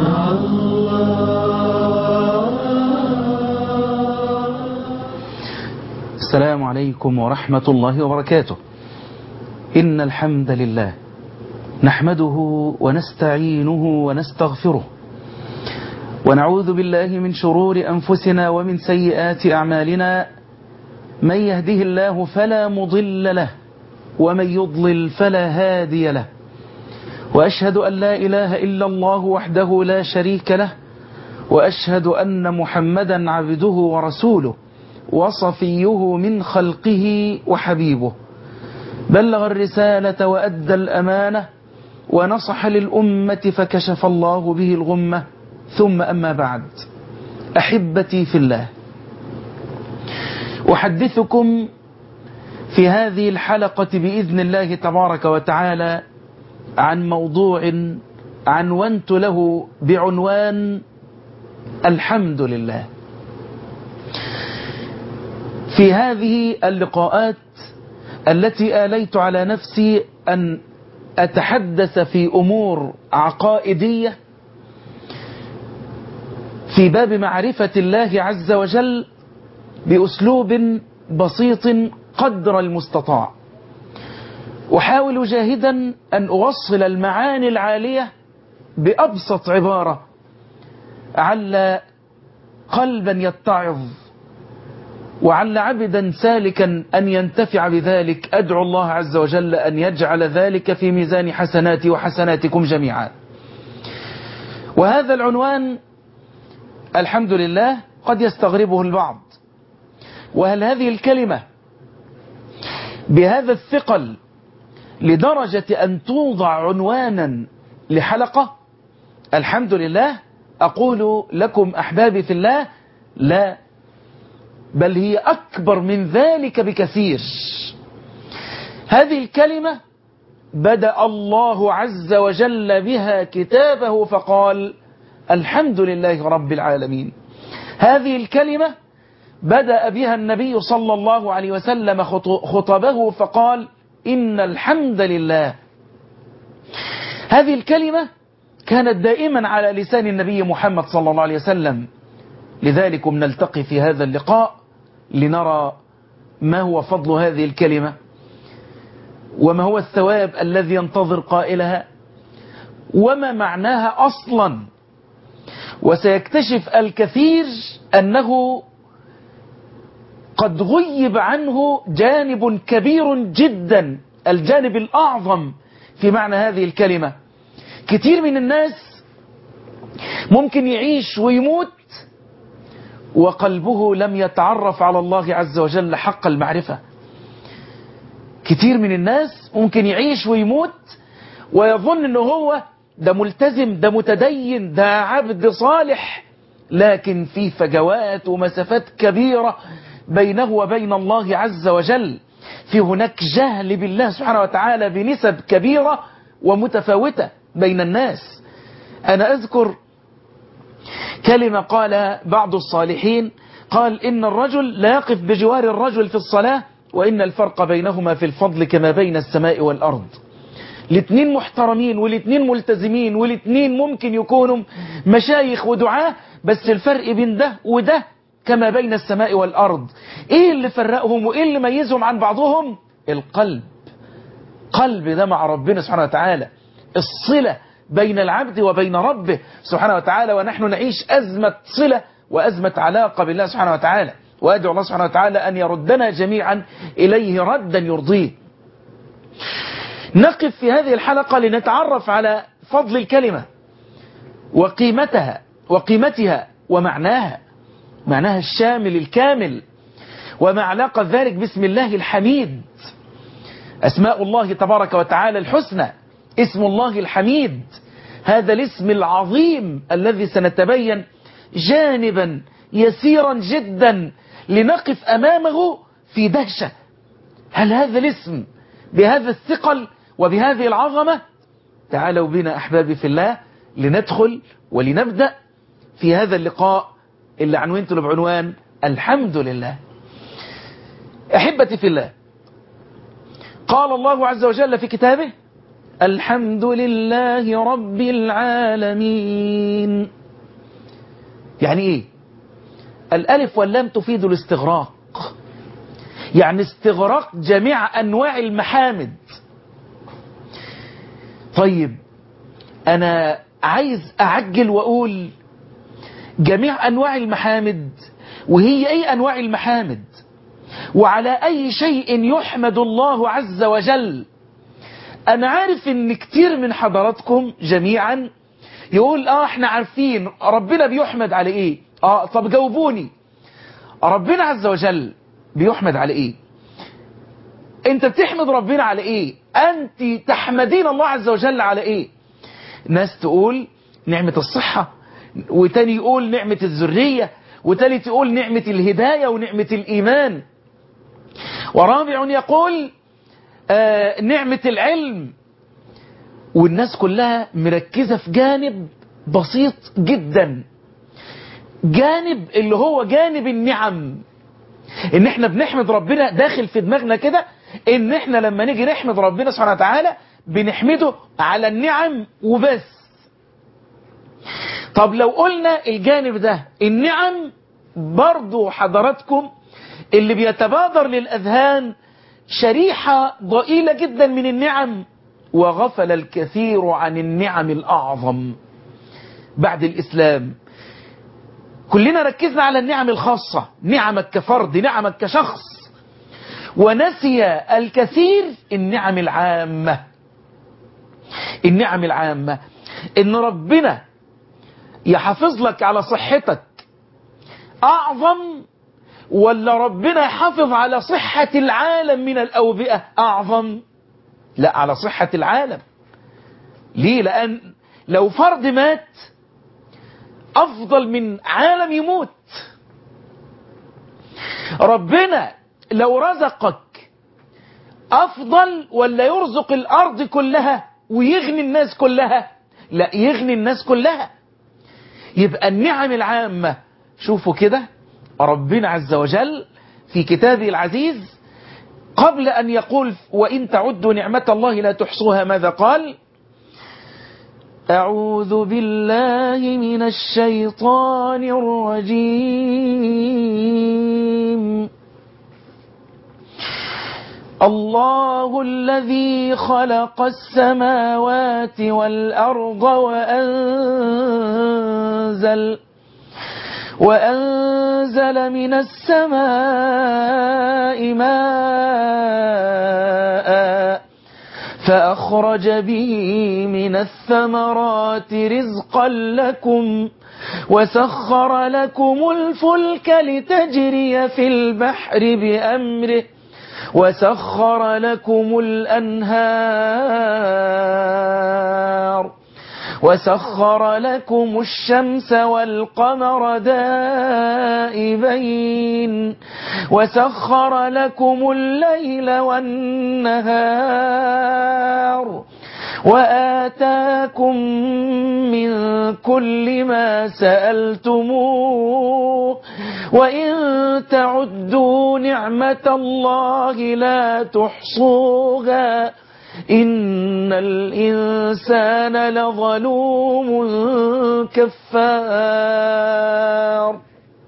مع الله السلام عليكم ورحمة الله وبركاته إن الحمد لله نحمده ونستعينه ونستغفره ونعوذ بالله من شرور أنفسنا ومن سيئات أعمالنا من يهده الله فلا مضل له ومن يضلل فلا هادي له وأشهد أن لا إله إلا الله وحده لا شريك له وأشهد أن محمدا عبده ورسوله وصفيه من خلقه وحبيبه بلغ الرسالة وأدى الأمانة ونصح للأمة فكشف الله به الغمة ثم أما بعد أحبتي في الله أحدثكم في هذه الحلقة بإذن الله تبارك وتعالى عن موضوع عنونت له بعنوان الحمد لله في هذه اللقاءات التي آليت على نفسي أن أتحدث في أمور عقائدية في باب معرفة الله عز وجل بأسلوب بسيط قدر المستطاع أحاول جاهدا أن أوصل المعاني العالية بأبسط عبارة عل قلبا يتعظ وعل عبدا سالكا أن ينتفع بذلك أدعو الله عز وجل أن يجعل ذلك في ميزان حسناتي وحسناتكم جميعا وهذا العنوان الحمد لله قد يستغربه البعض وهل هذه الكلمة بهذا الثقل لدرجة أن توضع عنوانا لحلقة الحمد لله أقول لكم أحبابي في الله لا بل هي أكبر من ذلك بكثير هذه الكلمة بدأ الله عز وجل بها كتابه فقال الحمد لله رب العالمين هذه الكلمة بدأ بها النبي صلى الله عليه وسلم خطبه فقال إن الحمد لله هذه الكلمة كانت دائما على لسان النبي محمد صلى الله عليه وسلم لذلك نلتقي في هذا اللقاء لنرى ما هو فضل هذه الكلمة وما هو الثواب الذي ينتظر قائلها وما معناها أصلا وسيكتشف الكثير أنه قد غيب عنه جانب كبير جدا الجانب الأعظم في معنى هذه الكلمة كتير من الناس ممكن يعيش ويموت وقلبه لم يتعرف على الله عز وجل حق المعرفة كتير من الناس ممكن يعيش ويموت ويظن انه هو ده ملتزم ده متدين ده عبد صالح لكن في فجوات ومسافات كبيرة بينه وبين الله عز وجل في هناك جهل بالله سبحانه وتعالى بنسب كبيرة ومتفاوتة بين الناس أنا أذكر كلمة قال بعض الصالحين قال إن الرجل لا يقف بجوار الرجل في الصلاة وإن الفرق بينهما في الفضل كما بين السماء والأرض الاثنين محترمين والاثنين ملتزمين والاثنين ممكن يكونوا مشايخ ودعاة بس الفرق بين ده وده كما بين السماء والأرض ايه اللي فرقهم وايه اللي ميزهم عن بعضهم القلب قلب ده مع ربنا سبحانه وتعالى الصلة بين العبد وبين ربه سبحانه وتعالى ونحن نعيش أزمة صلة وأزمة علاقة بالله سبحانه وتعالى وأدعو الله سبحانه وتعالى أن يردنا جميعا إليه ردا يرضيه نقف في هذه الحلقة لنتعرف على فضل الكلمة وقيمتها وقيمتها ومعناها معناها الشامل الكامل وما علاقة ذلك باسم الله الحميد أسماء الله تبارك وتعالى الحسنى اسم الله الحميد هذا الاسم العظيم الذي سنتبين جانبا يسيرا جدا لنقف أمامه في دهشة هل هذا الاسم بهذا الثقل وبهذه العظمة تعالوا بنا أحبابي في الله لندخل ولنبدأ في هذا اللقاء اللي عنوانته بعنوان الحمد لله أحبتي في الله قال الله عز وجل في كتابه الحمد لله رب العالمين يعني ايه الالف واللام تفيد الاستغراق يعني استغراق جميع انواع المحامد طيب انا عايز اعجل واقول جميع انواع المحامد وهي اي انواع المحامد وعلى اي شيء يحمد الله عز وجل انا عارف ان كتير من حضراتكم جميعا يقول اه احنا عارفين ربنا بيحمد على ايه اه طب جاوبوني ربنا عز وجل بيحمد على ايه انت بتحمد ربنا على ايه انت تحمدين الله عز وجل على ايه ناس تقول نعمة الصحة وتاني يقول نعمة الذرية وتالت يقول نعمة الهداية ونعمة الإيمان ورابع يقول آه نعمة العلم والناس كلها مركزة في جانب بسيط جدا جانب اللي هو جانب النعم ان احنا بنحمد ربنا داخل في دماغنا كده ان احنا لما نيجي نحمد ربنا سبحانه وتعالى بنحمده على النعم وبس طب لو قلنا الجانب ده النعم برضو حضراتكم اللي بيتبادر للأذهان شريحة ضئيلة جدا من النعم وغفل الكثير عن النعم الأعظم بعد الإسلام كلنا ركزنا على النعم الخاصة نعمك كفرد نعمك كشخص ونسي الكثير النعم العامة النعم العامة ان ربنا يحافظ لك على صحتك اعظم ولا ربنا يحافظ على صحة العالم من الاوبئة اعظم لا على صحة العالم ليه لان لو فرد مات افضل من عالم يموت ربنا لو رزقك افضل ولا يرزق الارض كلها ويغني الناس كلها لا يغني الناس كلها يبقى النعم العامة شوفوا كده ربنا عز وجل في كتابه العزيز قبل أن يقول وإن تعدوا نعمة الله لا تحصوها ماذا قال أعوذ بالله من الشيطان الرجيم الله الذي خلق السماوات والأرض وأنزل وأنزل من السماء ماء فأخرج به من الثمرات رزقا لكم وسخر لكم الفلك لتجري في البحر بأمره وسخر لكم الأنهار وسخر لكم الشمس والقمر دائبين وسخر لكم الليل والنهار وآتاكم من كل ما سألتموه وإن تعدوا نعمة الله لا تحصوها إن الإنسان لظلوم كفار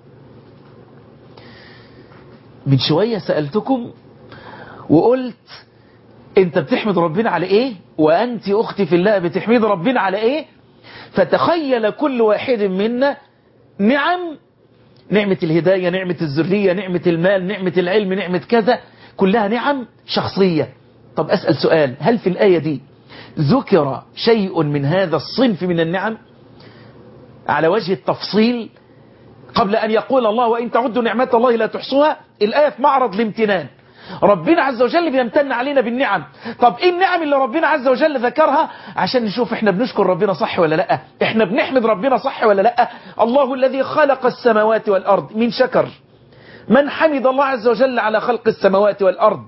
من شوية سألتكم وقلت انت بتحمد ربنا على ايه وانت اختي في الله بتحمد ربنا على ايه فتخيل كل واحد منا نعم نعمة الهداية نعمة الذرية نعمة المال نعمة العلم نعمة كذا كلها نعم شخصية طب أسأل سؤال هل في الآية دي ذكر شيء من هذا الصنف من النعم على وجه التفصيل قبل أن يقول الله وإن تعدوا نعمة الله لا تحصوها الآية في معرض الامتنان ربنا عز وجل بيمتن علينا بالنعم طب ايه النعم اللي ربنا عز وجل ذكرها عشان نشوف احنا بنشكر ربنا صح ولا لا احنا بنحمد ربنا صح ولا لا الله الذي خلق السماوات والارض من شكر من حمد الله عز وجل على خلق السماوات والارض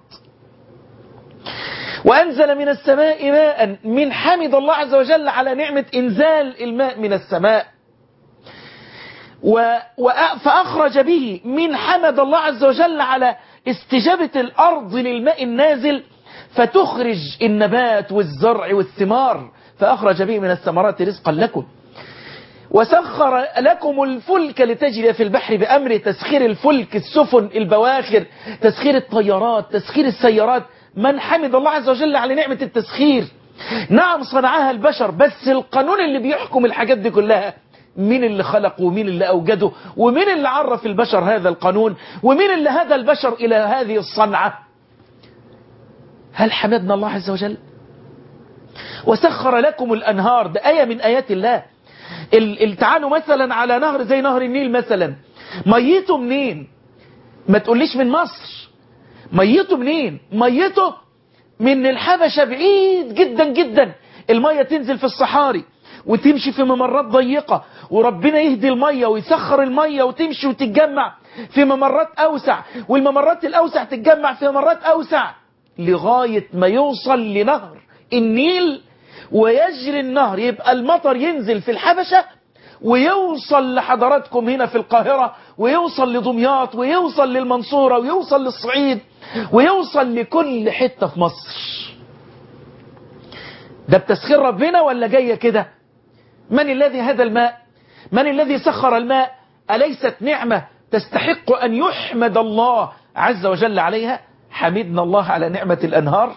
وأنزل من السماء ماء من حمد الله عز وجل على نعمة إنزال الماء من السماء و... و... فأخرج به من حمد الله عز وجل على استجابة الأرض للماء النازل فتخرج النبات والزرع والثمار فأخرج به من الثمرات رزقا لكم وسخر لكم الفلك لتجري في البحر بأمره تسخير الفلك السفن البواخر تسخير الطيارات تسخير السيارات من حمد الله عز وجل على نعمة التسخير نعم صنعها البشر بس القانون اللي بيحكم الحاجات دي كلها مين اللي خلقه ومين اللي أوجده ومين اللي عرف البشر هذا القانون ومين اللي هدى البشر إلى هذه الصنعة هل حمدنا الله عز وجل وسخر لكم الأنهار ده آية من آيات الله تعالوا مثلا على نهر زي نهر النيل مثلا ميته منين ما تقوليش من مصر ميته منين ميته من الحبشة بعيد جدا جدا المية تنزل في الصحاري وتمشي في ممرات ضيقة وربنا يهدي المية ويسخر المية وتمشي وتتجمع في ممرات أوسع والممرات الأوسع تتجمع في ممرات أوسع لغاية ما يوصل لنهر النيل ويجري النهر يبقى المطر ينزل في الحبشة ويوصل لحضراتكم هنا في القاهرة ويوصل لدمياط ويوصل للمنصورة ويوصل للصعيد ويوصل لكل حتة في مصر ده بتسخير ربنا ولا جاية كده من الذي هدى الماء من الذي سخر الماء أليست نعمة تستحق أن يحمد الله عز وجل عليها حمدنا الله على نعمة الأنهار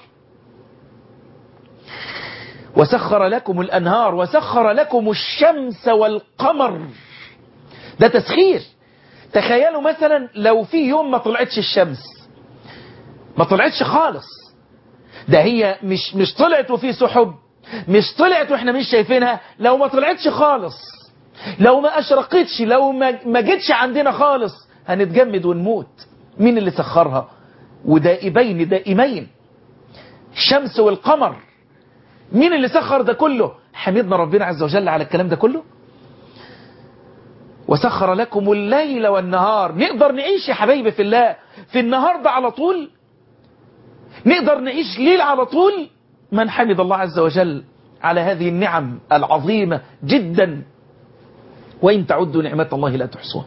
وسخر لكم الأنهار وسخر لكم الشمس والقمر ده تسخير تخيلوا مثلا لو في يوم ما طلعتش الشمس ما طلعتش خالص ده هي مش مش طلعت وفي سحب مش طلعت واحنا مش شايفينها لو ما طلعتش خالص لو ما اشرقتش لو ما ما جتش عندنا خالص هنتجمد ونموت مين اللي سخرها ودائبين دائمين الشمس والقمر مين اللي سخر ده كله حمدنا ربنا عز وجل على الكلام ده كله وسخر لكم الليل والنهار نقدر نعيش يا حبايبي في الله في النهار ده على طول نقدر نعيش ليل على طول من حمد الله عز وجل على هذه النعم العظيمة جدا وإن تعدوا نعمات الله لا تحصوها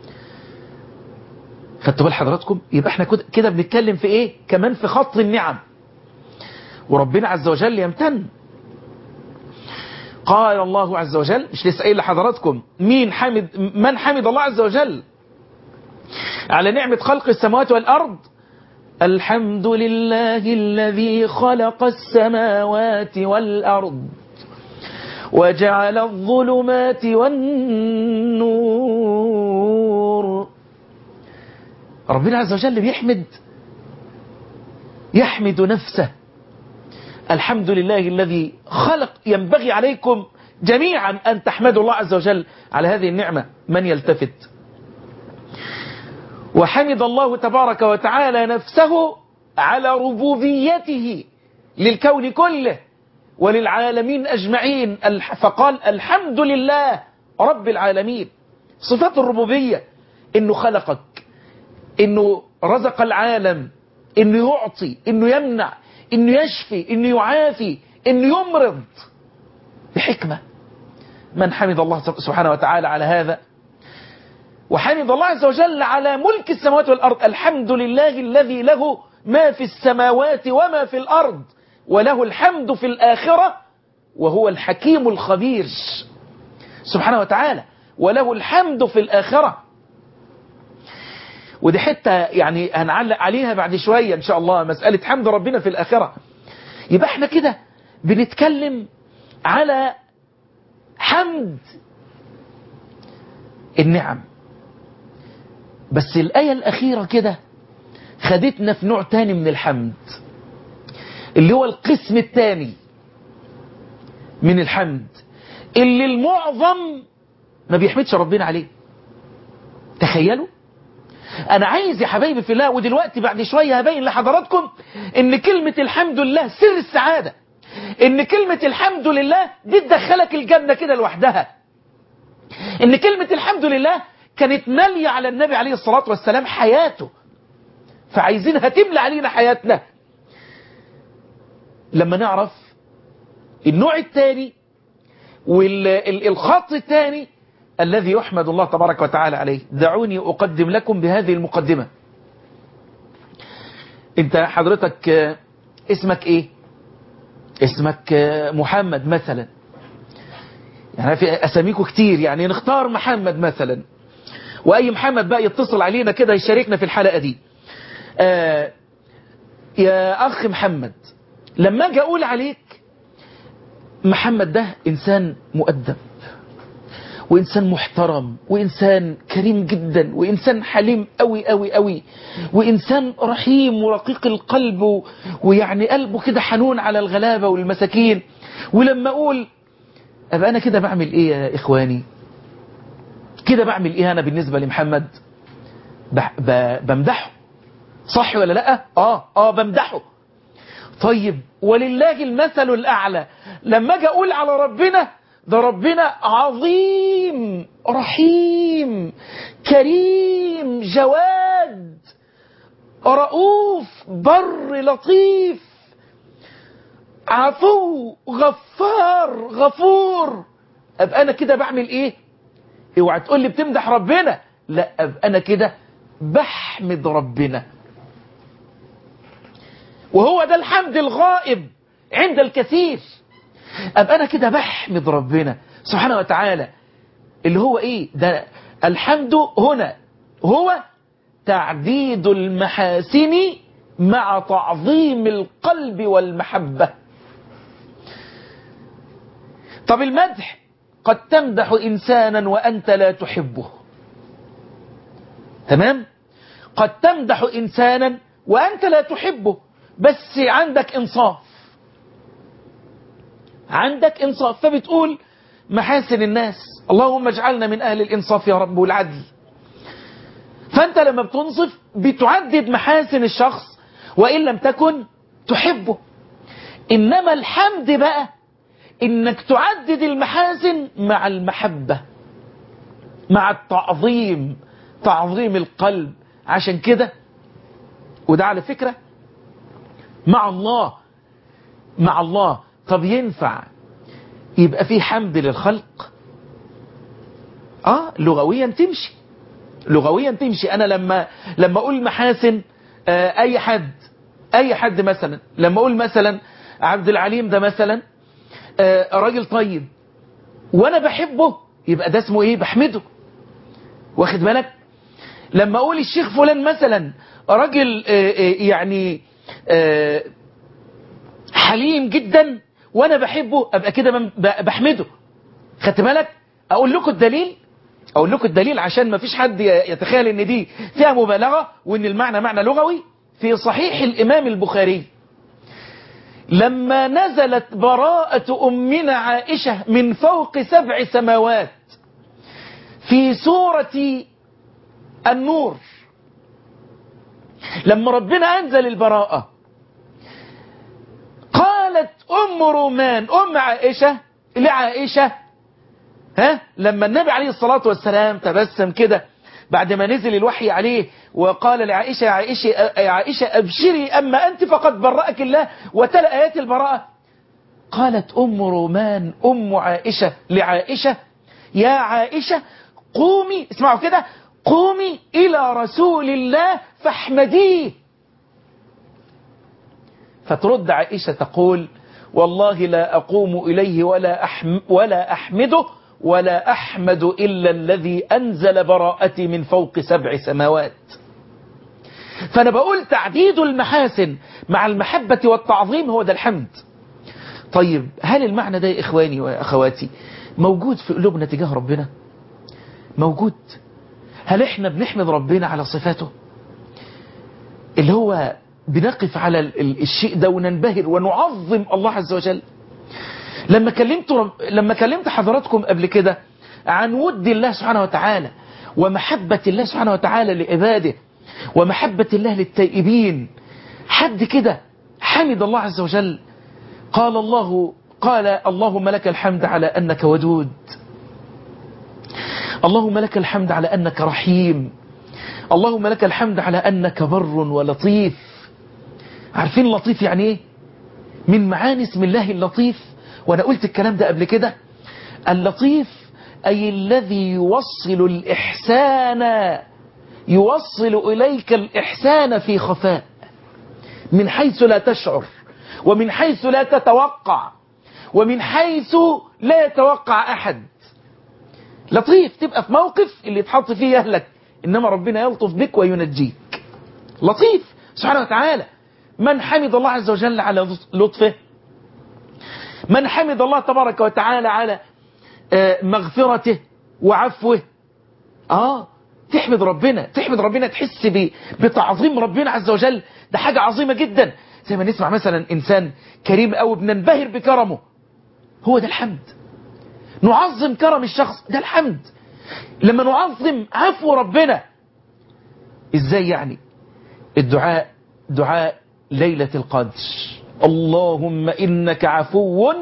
خدتوا بال حضراتكم يبقى احنا كده بنتكلم في ايه كمان في خط النعم وربنا عز وجل يمتن قال الله عز وجل مش لسه قايل لحضراتكم مين حمد من حمد الله عز وجل على نعمة خلق السماوات والأرض الحمد لله الذي خلق السماوات والأرض وجعل الظلمات والنور ربنا عز وجل بيحمد يحمد نفسه الحمد لله الذي خلق ينبغي عليكم جميعا أن تحمدوا الله عز وجل على هذه النعمة من يلتفت وحمد الله تبارك وتعالى نفسه على ربوبيته للكون كله وللعالمين أجمعين فقال الحمد لله رب العالمين صفات الربوبية إنه خلقك إنه رزق العالم إنه يعطي إنه يمنع إنه يشفي إنه يعافي إنه يمرض بحكمة من حمد الله سبحانه وتعالى على هذا وحمد الله عز وجل على ملك السماوات والأرض الحمد لله الذي له ما في السماوات وما في الأرض وله الحمد في الآخرة وهو الحكيم الخبير سبحانه وتعالى وله الحمد في الآخرة ودي حتة يعني هنعلق عليها بعد شوية إن شاء الله مسألة حمد ربنا في الآخرة يبقى احنا كده بنتكلم على حمد النعم بس الآية الأخيرة كده خدتنا في نوع تاني من الحمد اللي هو القسم الثاني من الحمد اللي المعظم ما بيحمدش ربنا عليه تخيلوا انا عايز يا حبايبي في الله ودلوقتي بعد شوية هبين لحضراتكم ان كلمة الحمد لله سر السعادة ان كلمة الحمد لله دي تدخلك الجنة كده لوحدها ان كلمة الحمد لله كانت مالية على النبي عليه الصلاة والسلام حياته فعايزينها تملى علينا حياتنا لما نعرف النوع الثاني والخط الثاني الذي يحمد الله تبارك وتعالى عليه دعوني أقدم لكم بهذه المقدمة انت حضرتك اسمك ايه اسمك محمد مثلا يعني في اساميكم كتير يعني نختار محمد مثلا واي محمد بقى يتصل علينا كده يشاركنا في الحلقة دي آه يا اخ محمد لما اجي اقول عليك محمد ده انسان مؤدب وإنسان محترم وإنسان كريم جدا وإنسان حليم قوي قوي قوي وإنسان رحيم ورقيق القلب ويعني قلبه كده حنون على الغلابة والمساكين ولما أقول أبقى أنا كده بعمل إيه يا إخواني كده بعمل إيه أنا بالنسبة لمحمد بمدحه صح ولا لا آه آه بمدحه طيب ولله المثل الأعلى لما أجي أقول على ربنا ده ربنا عظيم رحيم كريم جواد رؤوف بر لطيف عفو غفار غفور ابقى انا كده بعمل ايه اوعى تقول لي بتمدح ربنا لا ابقى انا كده بحمد ربنا وهو ده الحمد الغائب عند الكثير أبقى أنا كده بحمد ربنا سبحانه وتعالى اللي هو إيه ده الحمد هنا هو تعديد المحاسن مع تعظيم القلب والمحبة طب المدح قد تمدح إنسانا وأنت لا تحبه تمام قد تمدح إنسانا وأنت لا تحبه بس عندك إنصاف عندك إنصاف فبتقول محاسن الناس اللهم اجعلنا من أهل الإنصاف يا رب والعدل فأنت لما بتنصف بتعدد محاسن الشخص وإن لم تكن تحبه إنما الحمد بقى إنك تعدد المحاسن مع المحبة مع التعظيم تعظيم القلب عشان كده وده على فكرة مع الله مع الله طب ينفع يبقى في حمد للخلق اه لغويا تمشي لغويا تمشي انا لما لما اقول محاسن آه اي حد اي حد مثلا لما اقول مثلا عبد العليم ده مثلا آه راجل طيب وانا بحبه يبقى ده اسمه ايه بحمده واخد بالك لما اقول الشيخ فلان مثلا راجل آه يعني حليم جدا وانا بحبه ابقى كده بحمده خدت بالك اقول لكم الدليل اقول لكم الدليل عشان ما فيش حد يتخيل ان دي فيها مبالغة وان المعنى معنى لغوي في صحيح الامام البخاري لما نزلت براءة امنا عائشة من فوق سبع سماوات في سورة النور لما ربنا انزل البراءة قالت ام رومان ام عائشة لعائشة ها لما النبي عليه الصلاة والسلام تبسم كده بعد ما نزل الوحي عليه وقال لعائشة يا عائشة, يا عائشة أبشري أما أنت فقد برأك الله وتلا آيات البراءة قالت أم رومان أم عائشة لعائشة يا عائشة قومي اسمعوا كده قومي إلى رسول الله فاحمديه فترد عائشة تقول والله لا أقوم إليه ولا, أحم ولا أحمده ولا أحمد إلا الذي أنزل براءتي من فوق سبع سماوات فأنا بقول تعديد المحاسن مع المحبة والتعظيم هو ده الحمد طيب هل المعنى ده يا إخواني وأخواتي موجود في قلوبنا تجاه ربنا موجود هل احنا بنحمد ربنا على صفاته اللي هو بنقف على الشيء ده وننبهر ونعظم الله عز وجل لما كلمت رب... لما كلمت حضراتكم قبل كده عن ود الله سبحانه وتعالى ومحبة الله سبحانه وتعالى لعباده ومحبة الله للتائبين حد كده حمد الله عز وجل قال الله قال اللهم لك الحمد على أنك ودود اللهم لك الحمد على أنك رحيم اللهم لك الحمد على أنك بر ولطيف عارفين لطيف يعني ايه من معاني اسم الله اللطيف وانا قلت الكلام ده قبل كده اللطيف اي الذي يوصل الاحسان يوصل اليك الاحسان في خفاء من حيث لا تشعر ومن حيث لا تتوقع ومن حيث لا يتوقع أحد لطيف تبقى في موقف اللي يتحط فيه يهلك إنما ربنا يلطف بك وينجيك لطيف سبحانه وتعالى من حمد الله عز وجل على لطفه من حمد الله تبارك وتعالى على مغفرته وعفوه آه تحمد ربنا تحمد ربنا تحس بتعظيم ربنا عز وجل ده حاجة عظيمة جدا زي ما نسمع مثلا إنسان كريم أو بننبهر بكرمه هو ده الحمد نعظم كرم الشخص ده الحمد لما نعظم عفو ربنا ازاي يعني الدعاء دعاء ليلة القدر اللهم إنك عفو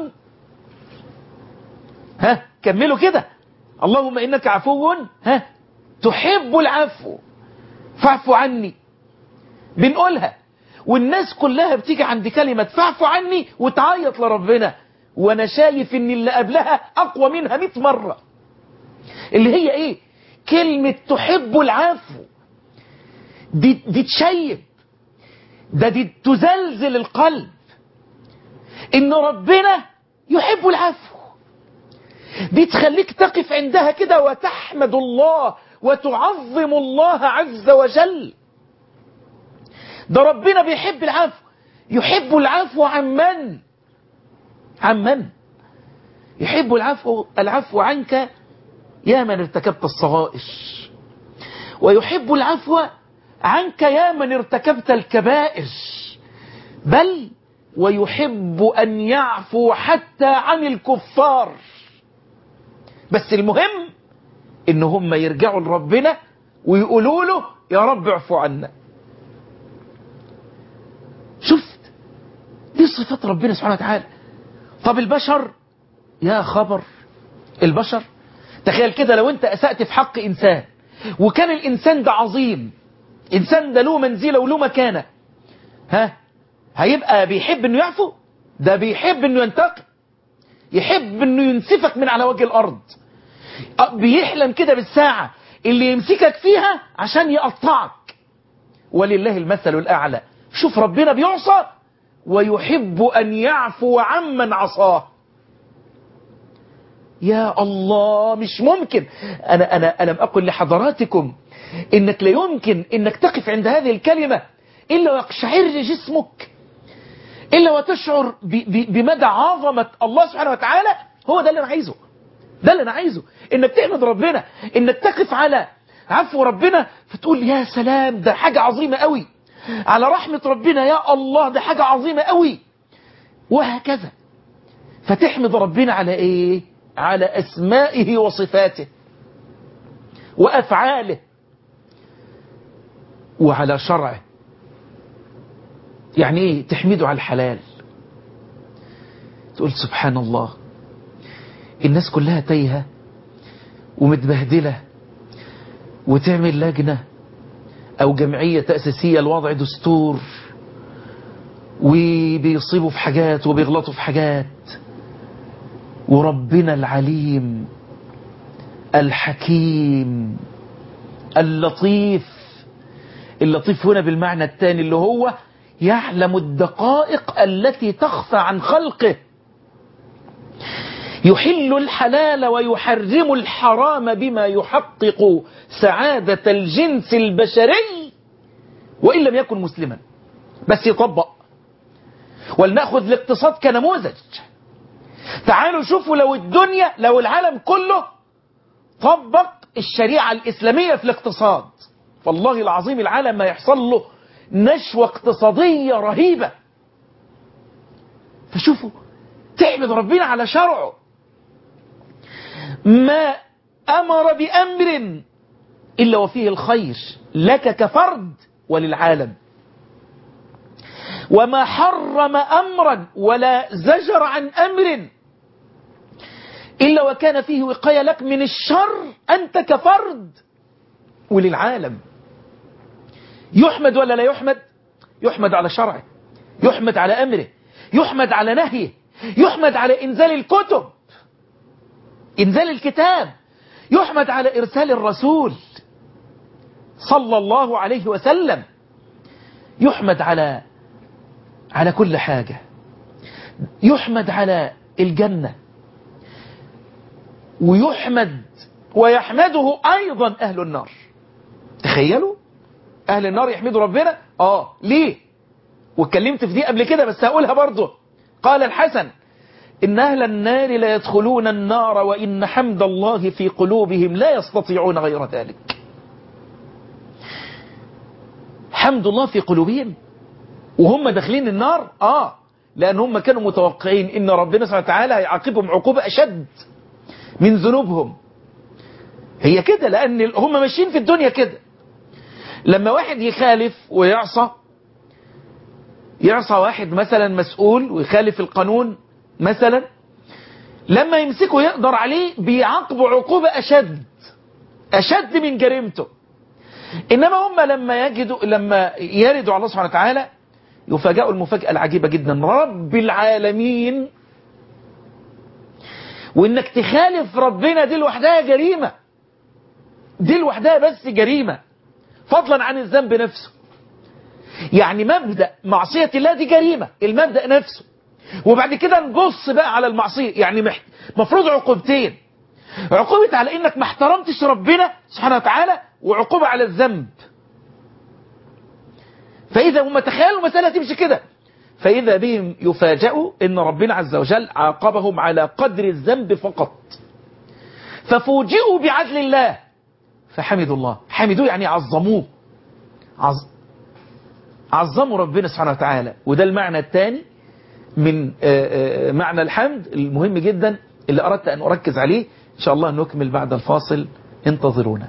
ها كملوا كده اللهم إنك عفو ها تحب العفو فاعف عني بنقولها والناس كلها بتيجي عند كلمة فاعف عني وتعيط لربنا وانا شايف ان اللي قبلها اقوى منها 100 مرة اللي هي ايه كلمة تحب العفو دي, دي تشيب ده دي تزلزل القلب ان ربنا يحب العفو دي تخليك تقف عندها كده وتحمد الله وتعظم الله عز وجل ده ربنا بيحب العفو يحب العفو عن من عن من يحب العفو العفو عنك يا من ارتكبت الصغائر ويحب العفو عنك يا من ارتكبت الكبائر بل ويحب أن يعفو حتى عن الكفار بس المهم ان هم يرجعوا لربنا ويقولوا له يا رب اعفو عنا شفت دي صفات ربنا سبحانه وتعالى طب البشر يا خبر البشر تخيل كده لو انت اسأت في حق انسان وكان الانسان ده عظيم انسان ده له منزلة وله مكانة ها هيبقى بيحب انه يعفو ده بيحب انه ينتقم يحب انه ينسفك من على وجه الارض بيحلم كده بالساعة اللي يمسكك فيها عشان يقطعك ولله المثل الأعلى شوف ربنا بيعصى ويحب أن يعفو عمن عصاه يا الله مش ممكن أنا, أنا, أنا أقول لحضراتكم إنك لا يمكن إنك تقف عند هذه الكلمة إلا ويقشعر جسمك إلا وتشعر بمدى عظمة الله سبحانه وتعالى هو ده اللي أنا عايزه ده اللي أنا عايزه إنك تحمد ربنا إنك تقف على عفو ربنا فتقول يا سلام ده حاجة عظيمة قوي على رحمة ربنا يا الله ده حاجة عظيمة قوي وهكذا فتحمد ربنا على إيه على أسمائه وصفاته وأفعاله وعلى شرعه يعني ايه تحمده على الحلال تقول سبحان الله الناس كلها تايهة ومتبهدلة وتعمل لجنة أو جمعية تأسيسية لوضع دستور وبيصيبوا في حاجات وبيغلطوا في حاجات وربنا العليم الحكيم اللطيف اللطيف هنا بالمعنى الثاني اللي هو يعلم الدقائق التي تخفى عن خلقه يحل الحلال ويحرم الحرام بما يحقق سعادة الجنس البشري وإن لم يكن مسلما بس يطبق ولنأخذ الاقتصاد كنموذج تعالوا شوفوا لو الدنيا لو العالم كله طبق الشريعة الإسلامية في الاقتصاد والله العظيم العالم ما يحصل له نشوة اقتصادية رهيبة فشوفوا تحمد ربنا على شرعه ما أمر بأمر إلا وفيه الخير لك كفرد وللعالم وما حرم أمرا ولا زجر عن أمر إلا وكان فيه وقاية لك من الشر أنت كفرد وللعالم يحمد ولا لا يحمد يحمد على شرعه يحمد على أمره يحمد على نهيه يحمد على إنزال الكتب إنزال الكتاب يحمد على إرسال الرسول صلى الله عليه وسلم يحمد على على كل حاجة يحمد على الجنة ويحمد ويحمده أيضا أهل النار تخيلوا أهل النار يحمدوا ربنا آه ليه واتكلمت في دي قبل كده بس هقولها برضه قال الحسن إن أهل النار لا يدخلون النار وإن حمد الله في قلوبهم لا يستطيعون غير ذلك حمد الله في قلوبهم وهم داخلين النار آه لأن هم كانوا متوقعين إن ربنا سبحانه وتعالى هيعاقبهم عقوبة أشد من ذنوبهم هي كده لأن هم ماشيين في الدنيا كده لما واحد يخالف ويعصى يعصى واحد مثلا مسؤول ويخالف القانون مثلا لما يمسكه يقدر عليه بيعاقبه عقوبة أشد أشد من جريمته إنما هم لما يجدوا لما يردوا على الله سبحانه وتعالى يفاجئوا المفاجأة العجيبة جدا رب العالمين وإنك تخالف ربنا دي لوحدها جريمة دي لوحدها بس جريمة فضلا عن الذنب نفسه يعني مبدأ معصية الله دي جريمة المبدأ نفسه وبعد كده نبص بقى على المعصية يعني مح... مفروض عقوبتين عقوبة على انك ما احترمتش ربنا سبحانه وتعالى وعقوبة على الذنب فإذا هم تخيلوا المسألة تمشي كده فإذا بهم يفاجئوا ان ربنا عز وجل عاقبهم على قدر الذنب فقط ففوجئوا بعدل الله فحمدوا الله حمدوه يعني عظموه عظ... عظموا ربنا سبحانه وتعالى وده المعنى الثاني من معنى الحمد المهم جدا اللي أردت أن أركز عليه إن شاء الله نكمل بعد الفاصل انتظرونا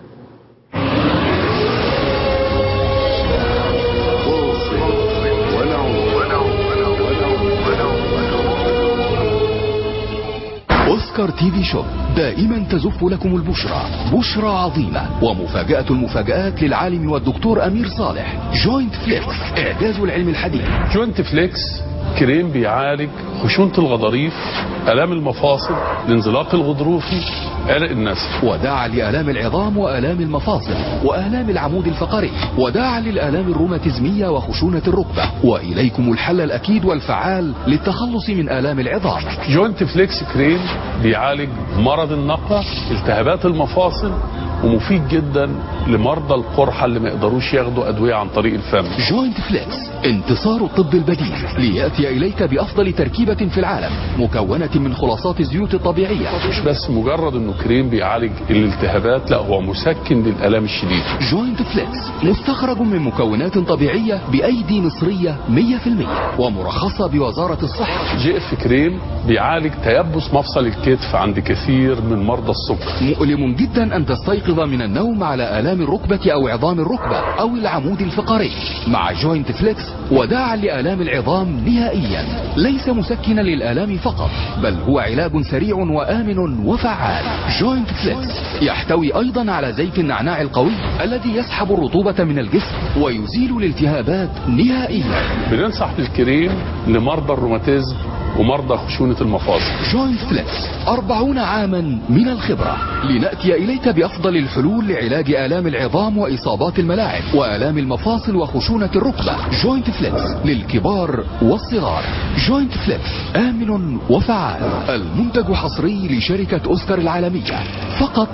اوسكار تي في شوب دائما تزف لكم البشرى بشرى عظيمة ومفاجأة المفاجآت للعالم والدكتور امير صالح جوينت فليكس اعجاز العلم الحديث جوينت فليكس كريم بيعالج خشونة الغضاريف الام المفاصل الانزلاق الغضروفي عرق النسل وداعا لآلام العظام وآلام المفاصل وآلام العمود الفقري وداعا للآلام الروماتيزمية وخشونة الركبة وإليكم الحل الأكيد والفعال للتخلص من آلام العظام جوينت فليكس كريم بيعالج مرض النقرة التهابات المفاصل ومفيد جدا لمرضى القرحة اللي ما يقدروش ياخدوا أدوية عن طريق الفم جوينت فليكس انتصار الطب البديل ليأتي إليك بأفضل تركيبة في العالم مكونة من خلاصات الزيوت الطبيعية مش بس مجرد انه كريم بيعالج الالتهابات لا هو مسكن للآلام الشديدة جوينت فليكس مستخرج من مكونات طبيعية بأيدي مصرية 100% ومرخصة بوزارة الصحة جي اف كريم بيعالج تيبس مفصل الكتف عند كثير من مرضى السكر مؤلم جدا أن تستيقظ من النوم على آلام الركبة أو عظام الركبة أو العمود الفقري مع جوينت فليكس وداعا لآلام العظام نهائيا ليس مسكنا للآلام فقط بل هو علاج سريع وآمن وفعال جوينت فليكس يحتوي أيضا على زيت النعناع القوي الذي يسحب الرطوبة من الجسم ويزيل الالتهابات نهائيا بننصح بالكريم لمرضى الروماتيزم ومرضى خشونة المفاصل جوينت فليكس أربعون عاما من الخبرة لنأتي إليك بأفضل الحلول لعلاج آلام العظام وإصابات الملاعب وآلام المفاصل وخشونة الركبة جوينت فليكس للكبار والصغار جوينت فليكس آمن وفعال المنتج حصري لشركة أوسكار العالمية فقط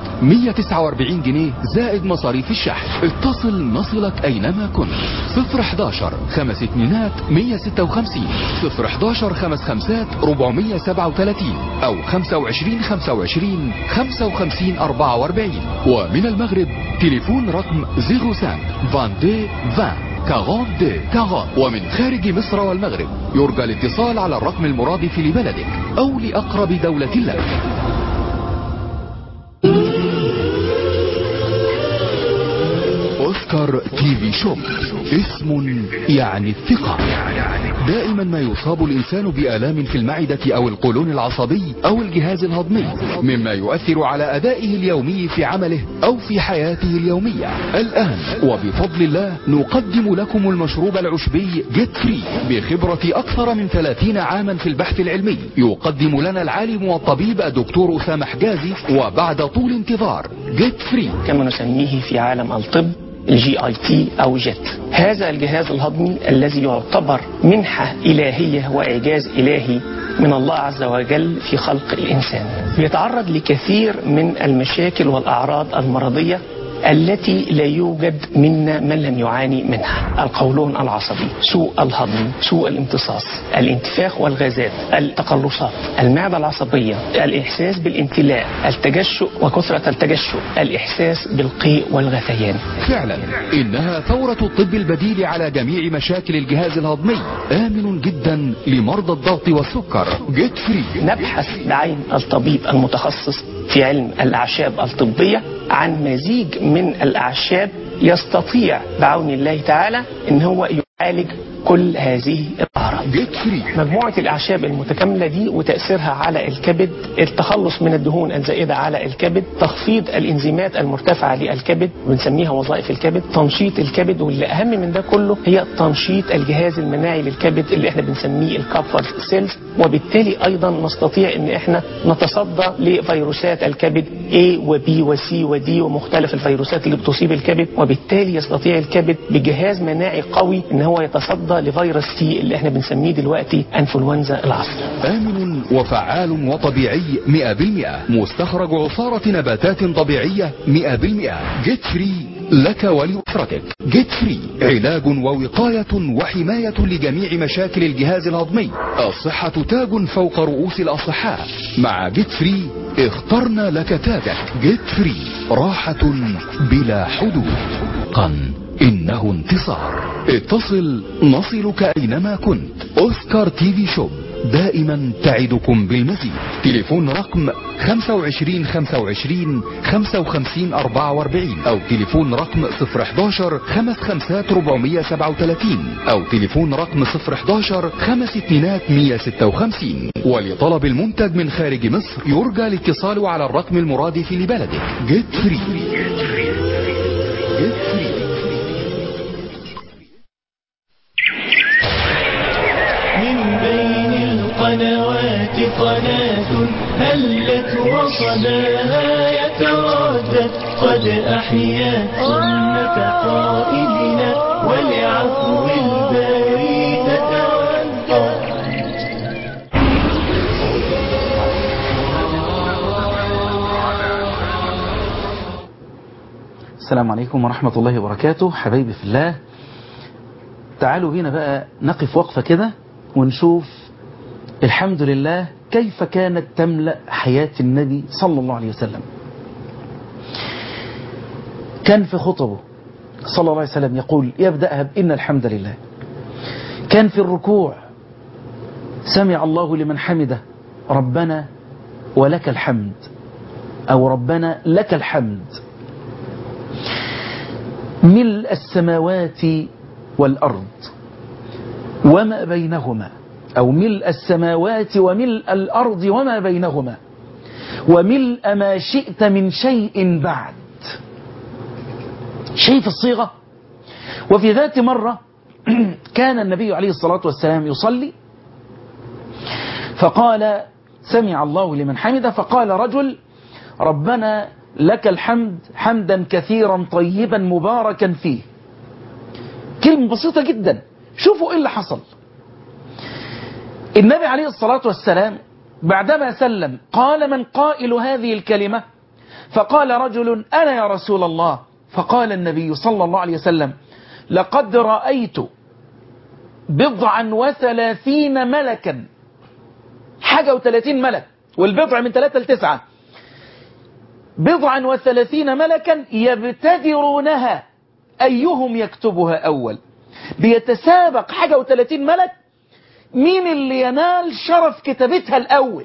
149 جنيه زائد مصاريف الشحن اتصل نصلك أينما كنت 011 خمس اتنينات 156 011 خمس خمسات 437 أو 25 25 55 44 ومن المغرب تليفون رقم 05 22 20 42 40 ومن خارج مصر والمغرب يرجى الاتصال على الرقم المرادف لبلدك أو لأقرب دولة لك اوسكار تي في شوب اسم يعني الثقة دائما ما يصاب الانسان بآلام في المعدة او القولون العصبي او الجهاز الهضمي مما يؤثر على ادائه اليومي في عمله او في حياته اليومية الان وبفضل الله نقدم لكم المشروب العشبي جيت فري بخبرة اكثر من 30 عاما في البحث العلمي يقدم لنا العالم والطبيب الدكتور اسامة حجازي وبعد طول انتظار جيت فري كما نسميه في عالم الطب الجي اي تي او جيت هذا الجهاز الهضمي الذي يعتبر منحة إلهية وإعجاز إلهي من الله عز وجل في خلق الإنسان بيتعرض لكثير من المشاكل والأعراض المرضية التي لا يوجد منا من لم يعاني منها القولون العصبي سوء الهضم سوء الامتصاص الانتفاخ والغازات التقلصات المعدة العصبية الإحساس بالامتلاء التجشؤ وكثرة التجشؤ الإحساس بالقيء والغثيان فعلا إنها ثورة الطب البديل على جميع مشاكل الجهاز الهضمي آمن جدا لمرضى الضغط والسكر جيت فري نبحث بعين الطبيب المتخصص في علم الأعشاب الطبية عن مزيج من الأعشاب يستطيع بعون الله تعالى ان هو يعالج كل هذه الأعراض جيت فري مجموعة الأعشاب المتكاملة دي وتأثيرها على الكبد التخلص من الدهون الزائدة على الكبد تخفيض الإنزيمات المرتفعة للكبد بنسميها وظائف الكبد تنشيط الكبد واللي أهم من ده كله هي تنشيط الجهاز المناعي للكبد اللي احنا بنسميه الكابفر سيلز وبالتالي أيضا نستطيع ان احنا نتصدى لفيروسات الكبد A و B و C و D ومختلف الفيروسات اللي بتصيب الكبد وبالتالي يستطيع الكبد بجهاز مناعي قوي ان هو يتصدى لفيروس سي اللي احنا بنسميه دلوقتي انفلونزا العصر آمن وفعال وطبيعي 100% مستخرج عصارة نباتات طبيعية 100% جيت فري لك ولأسرتك جيت فري علاج ووقاية وحماية لجميع مشاكل الجهاز الهضمي الصحة تاج فوق رؤوس الأصحاء مع جيت فري اخترنا لك تاجك جيت فري راحة بلا حدود قن إنه انتصار اتصل نصلك أينما كنت أوسكار تي في شوب دائما تعدكم بالمزيد تليفون رقم 25 25 55 44 أو تليفون رقم 011 55 437 أو تليفون رقم 011 5 اتنينات 156 ولطلب المنتج من خارج مصر يرجى الاتصال على الرقم المرادف لبلدك جيت فري جيت فري من بين القنوات قناة هلت وصداها يتردد قد أحيا سنة قائدنا ولعفو الباري تتودد السلام عليكم ورحمة الله وبركاته حبايبي في الله تعالوا بينا بقى نقف وقفة كده ونشوف الحمد لله كيف كانت تملأ حياة النبي صلى الله عليه وسلم كان في خطبه صلى الله عليه وسلم يقول يبدأها بإن الحمد لله كان في الركوع سمع الله لمن حمده ربنا ولك الحمد أو ربنا لك الحمد ملء السماوات والأرض وما بينهما أو ملء السماوات وملء الأرض وما بينهما وملء ما شئت من شيء بعد شيء في الصيغة وفي ذات مرة كان النبي عليه الصلاة والسلام يصلي فقال سمع الله لمن حمده فقال رجل ربنا لك الحمد حمدا كثيرا طيبا مباركا فيه كلمة بسيطة جدا شوفوا ايه اللي حصل النبي عليه الصلاة والسلام بعدما سلم قال من قائل هذه الكلمة فقال رجل أنا يا رسول الله فقال النبي صلى الله عليه وسلم لقد رأيت بضعا وثلاثين ملكا حاجة وثلاثين ملك والبضع من ثلاثة لتسعة بضعا وثلاثين ملكا يبتدرونها أيهم يكتبها أول بيتسابق حاجة وثلاثين ملك مين اللي ينال شرف كتابتها الأول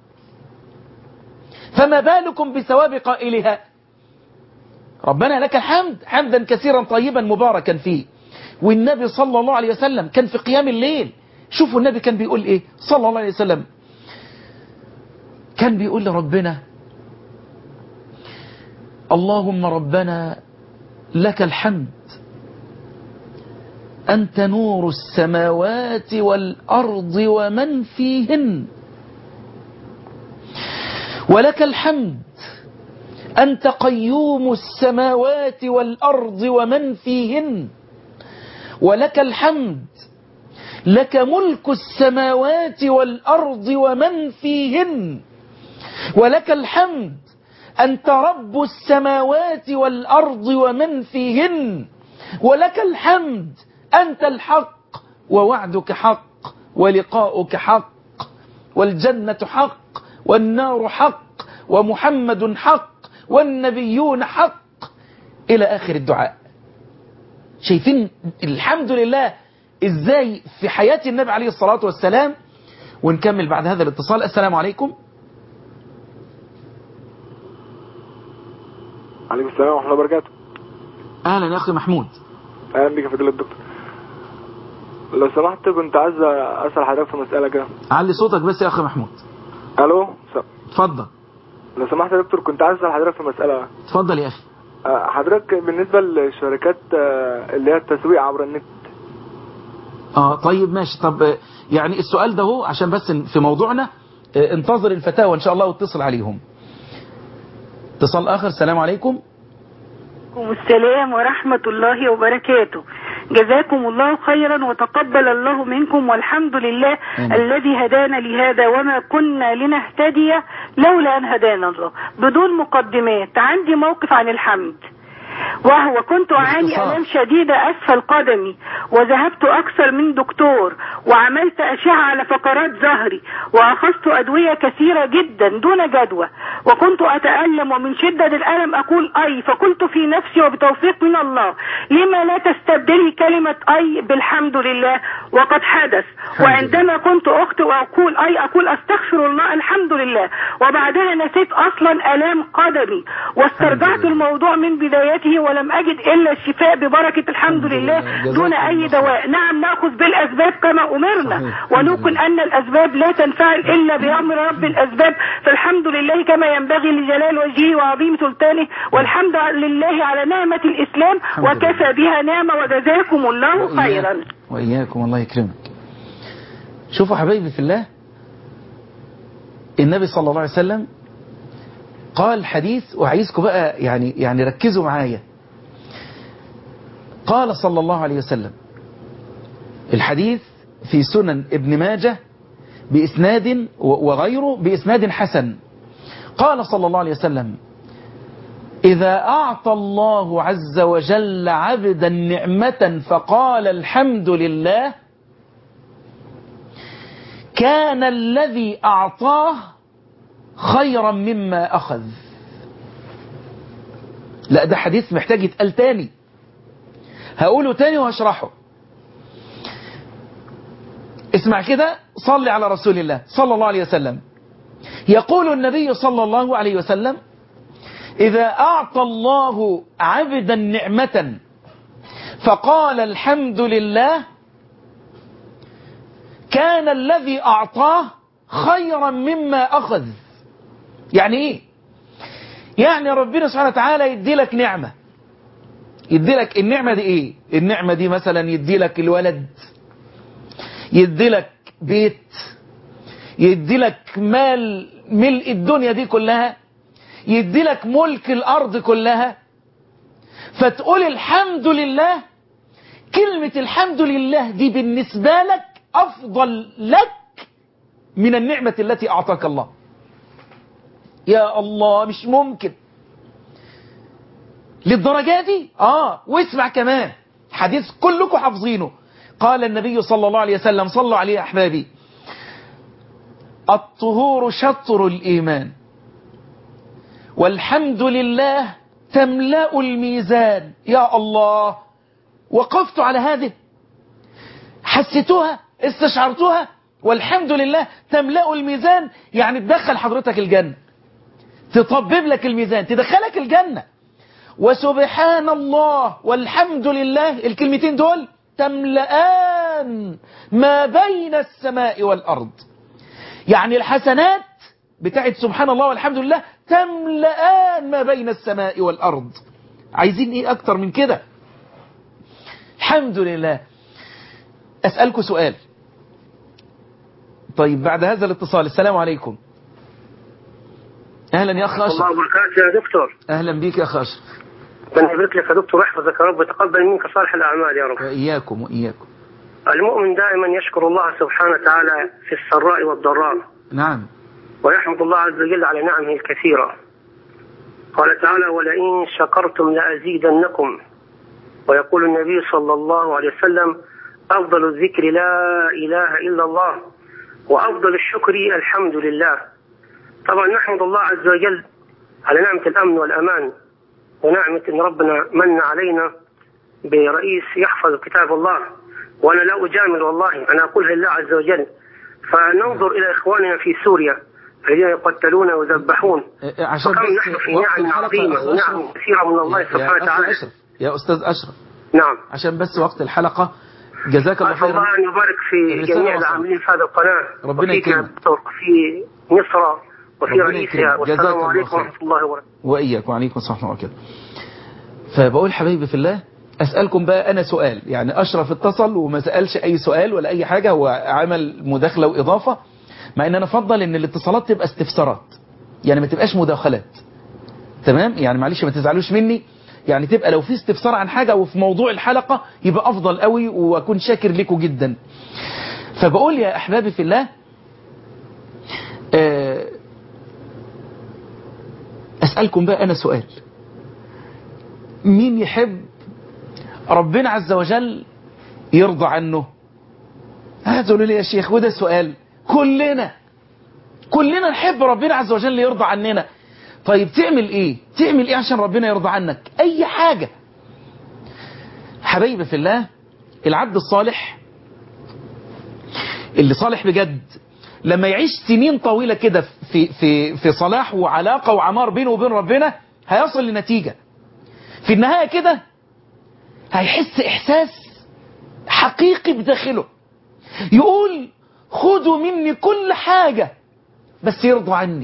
فما بالكم بثواب قائلها ربنا لك الحمد حمدا كثيرا طيبا مباركا فيه والنبي صلى الله عليه وسلم كان في قيام الليل شوفوا النبي كان بيقول ايه صلى الله عليه وسلم كان بيقول لربنا اللهم ربنا لك الحمد أنت نور السماوات والأرض ومن فيهن ولك الحمد أنت قيوم السماوات والأرض ومن فيهن ولك الحمد لك ملك السماوات والأرض ومن فيهن ولك الحمد أنت رب السماوات والأرض ومن فيهن ولك الحمد أنت الحق ووعدك حق ولقاؤك حق والجنة حق والنار حق ومحمد حق والنبيون حق إلى آخر الدعاء شايفين الحمد لله إزاي في حياة النبي عليه الصلاة والسلام ونكمل بعد هذا الاتصال السلام عليكم عليكم السلام ورحمة الله وبركاته أهلا يا أخي محمود أهلا بك يا فضيلة الدكتور لو سمحت كنت عايز أسأل حضرتك في مسألة كده علي صوتك بس يا أخي محمود ألو س- اتفضل لو سمحت يا دكتور كنت عايز أسأل حضرتك في مسألة اتفضل يا أخي آه، حضرتك بالنسبة للشركات آه، اللي هي التسويق عبر النت اه طيب ماشي طب آه، يعني السؤال ده هو عشان بس في موضوعنا آه، انتظر الفتاوى ان شاء الله واتصل عليهم اتصال اخر السلام عليكم عليكم السلام ورحمة الله وبركاته جزاكم الله خيرا وتقبل الله منكم والحمد لله آمين. الذي هدانا لهذا وما كنا لنهتدي لولا أن هدانا الله بدون مقدمات عندي موقف عن الحمد وهو كنت أعاني باختصار. ألم شديدة أسفل قدمي وذهبت أكثر من دكتور وعملت أشعة على فقرات ظهري وأخذت أدوية كثيرة جدا دون جدوى وكنت أتألم ومن شدة الألم أقول أي فقلت في نفسي وبتوفيق من الله لما لا تستبدلي كلمة أي بالحمد لله وقد حدث وعندما كنت أخطئ وأقول أي أقول أستغفر الله الحمد لله وبعدها نسيت أصلا ألام قدمي واسترجعت الموضوع من بدايته ولم أجد إلا الشفاء ببركة الحمد لله جزاكم دون الله أي خير. دواء نعم نأخذ بالأسباب كما أمرنا صحيح. ونوقن أن الأسباب لا تنفعل إلا بأمر رب الأسباب فالحمد لله كما ينبغي لجلال وجهه وعظيم سلطانه والحمد لله على نعمة الإسلام الحمد لله. وكفى بها نعمة وجزاكم الله خيرا وإياكم- وإياكم الله يكرمك شوفوا حبايبي في الله النبي صلى الله عليه وسلم قال حديث وعايزكم بقى يعني يعني ركزوا معايا قال صلى الله عليه وسلم الحديث في سنن ابن ماجه بإسناد و- وغيره بإسناد حسن قال صلى الله عليه وسلم إذا أعطى الله عز وجل عبدا نعمة فقال الحمد لله كان الذي أعطاه خيرا مما أخذ لا ده حديث محتاج يتقال تاني هقوله تاني وهشرحه اسمع كده صل على رسول الله صلى الله عليه وسلم يقول النبي صلى الله عليه وسلم إذا أعطى الله عبدا نعمة فقال الحمد لله كان الذي أعطاه خيرا مما أخذ يعني إيه يعني ربنا سبحانه وتعالى يدي لك نعمة يدي لك النعمة دي إيه النعمة دي مثلا يدي لك الولد يدي لك بيت يدي لك مال ملء الدنيا دي كلها يدي لك ملك الأرض كلها فتقول الحمد لله كلمة الحمد لله دي بالنسبة لك أفضل لك من النعمة التي أعطاك الله يا الله مش ممكن للدرجة دي آه واسمع كمان حديث كلكم حافظينه قال النبي صلى الله عليه وسلم صلوا عليه يا أحبابي الطهور شطر الإيمان والحمد لله تملأ الميزان يا الله وقفت على هذه حسيتوها استشعرتوها والحمد لله تملأ الميزان يعني تدخل حضرتك الجنة تطبب لك الميزان تدخلك الجنة وسبحان الله والحمد لله الكلمتين دول تملأان ما بين السماء والأرض يعني الحسنات بتاعت سبحان الله والحمد لله تملأان ما بين السماء والأرض عايزين ايه اكتر من كده الحمد لله أسألكم سؤال طيب بعد هذا الاتصال السلام عليكم اهلا يا اخ الله اشرف وبركاته يا دكتور اهلا بيك يا اخ اشرف ربنا يبارك لك يا دكتور ويحفظك يا رب ويتقبل منك صالح الاعمال يا رب واياكم واياكم المؤمن دائما يشكر الله سبحانه وتعالى في السراء والضراء نعم ويحمد الله عز وجل على نعمه الكثيرة قال تعالى ولئن شكرتم لأزيدنكم ويقول النبي صلى الله عليه وسلم أفضل الذكر لا إله إلا الله وأفضل الشكر الحمد لله طبعا نحمد الله عز وجل على نعمة الأمن والأمان ونعمة أن ربنا من علينا برئيس يحفظ كتاب الله وأنا لا أجامل والله أنا أقولها لله عز وجل فننظر إلى إخواننا في سوريا الذين يقتلون ويذبحون إيه، عشان وكم بس نحن في وقت نعم الحلقة عظيمة يا أخ ونعم أشرف. كثيرة من الله يا- سبحانه يا أخ وتعالى أشرف يا أستاذ أشرف نعم عشان بس وقت الحلقة جزاك الله أسأل الله خيرا أن يبارك في الرسالة جميع وصلت. العاملين في هذه القناة ربنا وفيك يا يكرمك. دكتور في مصر وفي ربنا رئيسها يكرمك. جزاك والسلام الله عليكم خير. ورحمة الله وبركاته وإياك وعليكم السلام ورحمة الله وبركاته فبقول حبايبي في الله أسألكم بقى أنا سؤال يعني أشرف اتصل وما سألش أي سؤال ولا أي حاجة هو عمل مداخلة وإضافة مع أن أنا أفضل أن الاتصالات تبقى استفسارات يعني ما تبقاش مداخلات تمام يعني معلش ما تزعلوش مني يعني تبقى لو في استفسار عن حاجة وفي موضوع الحلقة يبقى أفضل قوي وأكون شاكر لكم جدا فبقول يا أحبابي في الله آه، أسألكم بقى أنا سؤال مين يحب ربنا عز وجل يرضى عنه هتقولوا لي يا شيخ وده سؤال كلنا كلنا نحب ربنا عز وجل يرضى عننا طيب تعمل ايه تعمل ايه عشان ربنا يرضى عنك اي حاجة حبايبي في الله العبد الصالح اللي صالح بجد لما يعيش سنين طويلة كده في, في, في صلاح وعلاقة وعمار بينه وبين ربنا هيصل لنتيجة في النهاية كده هيحس إحساس حقيقي بداخله يقول خدوا مني كل حاجة بس يرضوا عني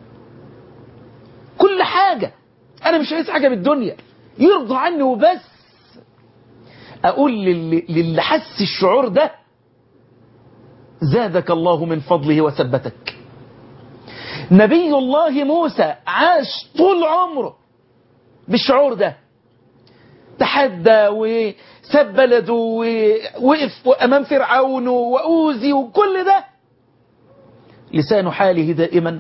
كل حاجة أنا مش عايز حاجة بالدنيا يرضوا عني وبس أقول للي, للي حس الشعور ده زادك الله من فضله وثبتك نبي الله موسى عاش طول عمره بالشعور ده تحدى وساب بلده ووقف أمام فرعون وأوزي وكل ده لسان حاله دائما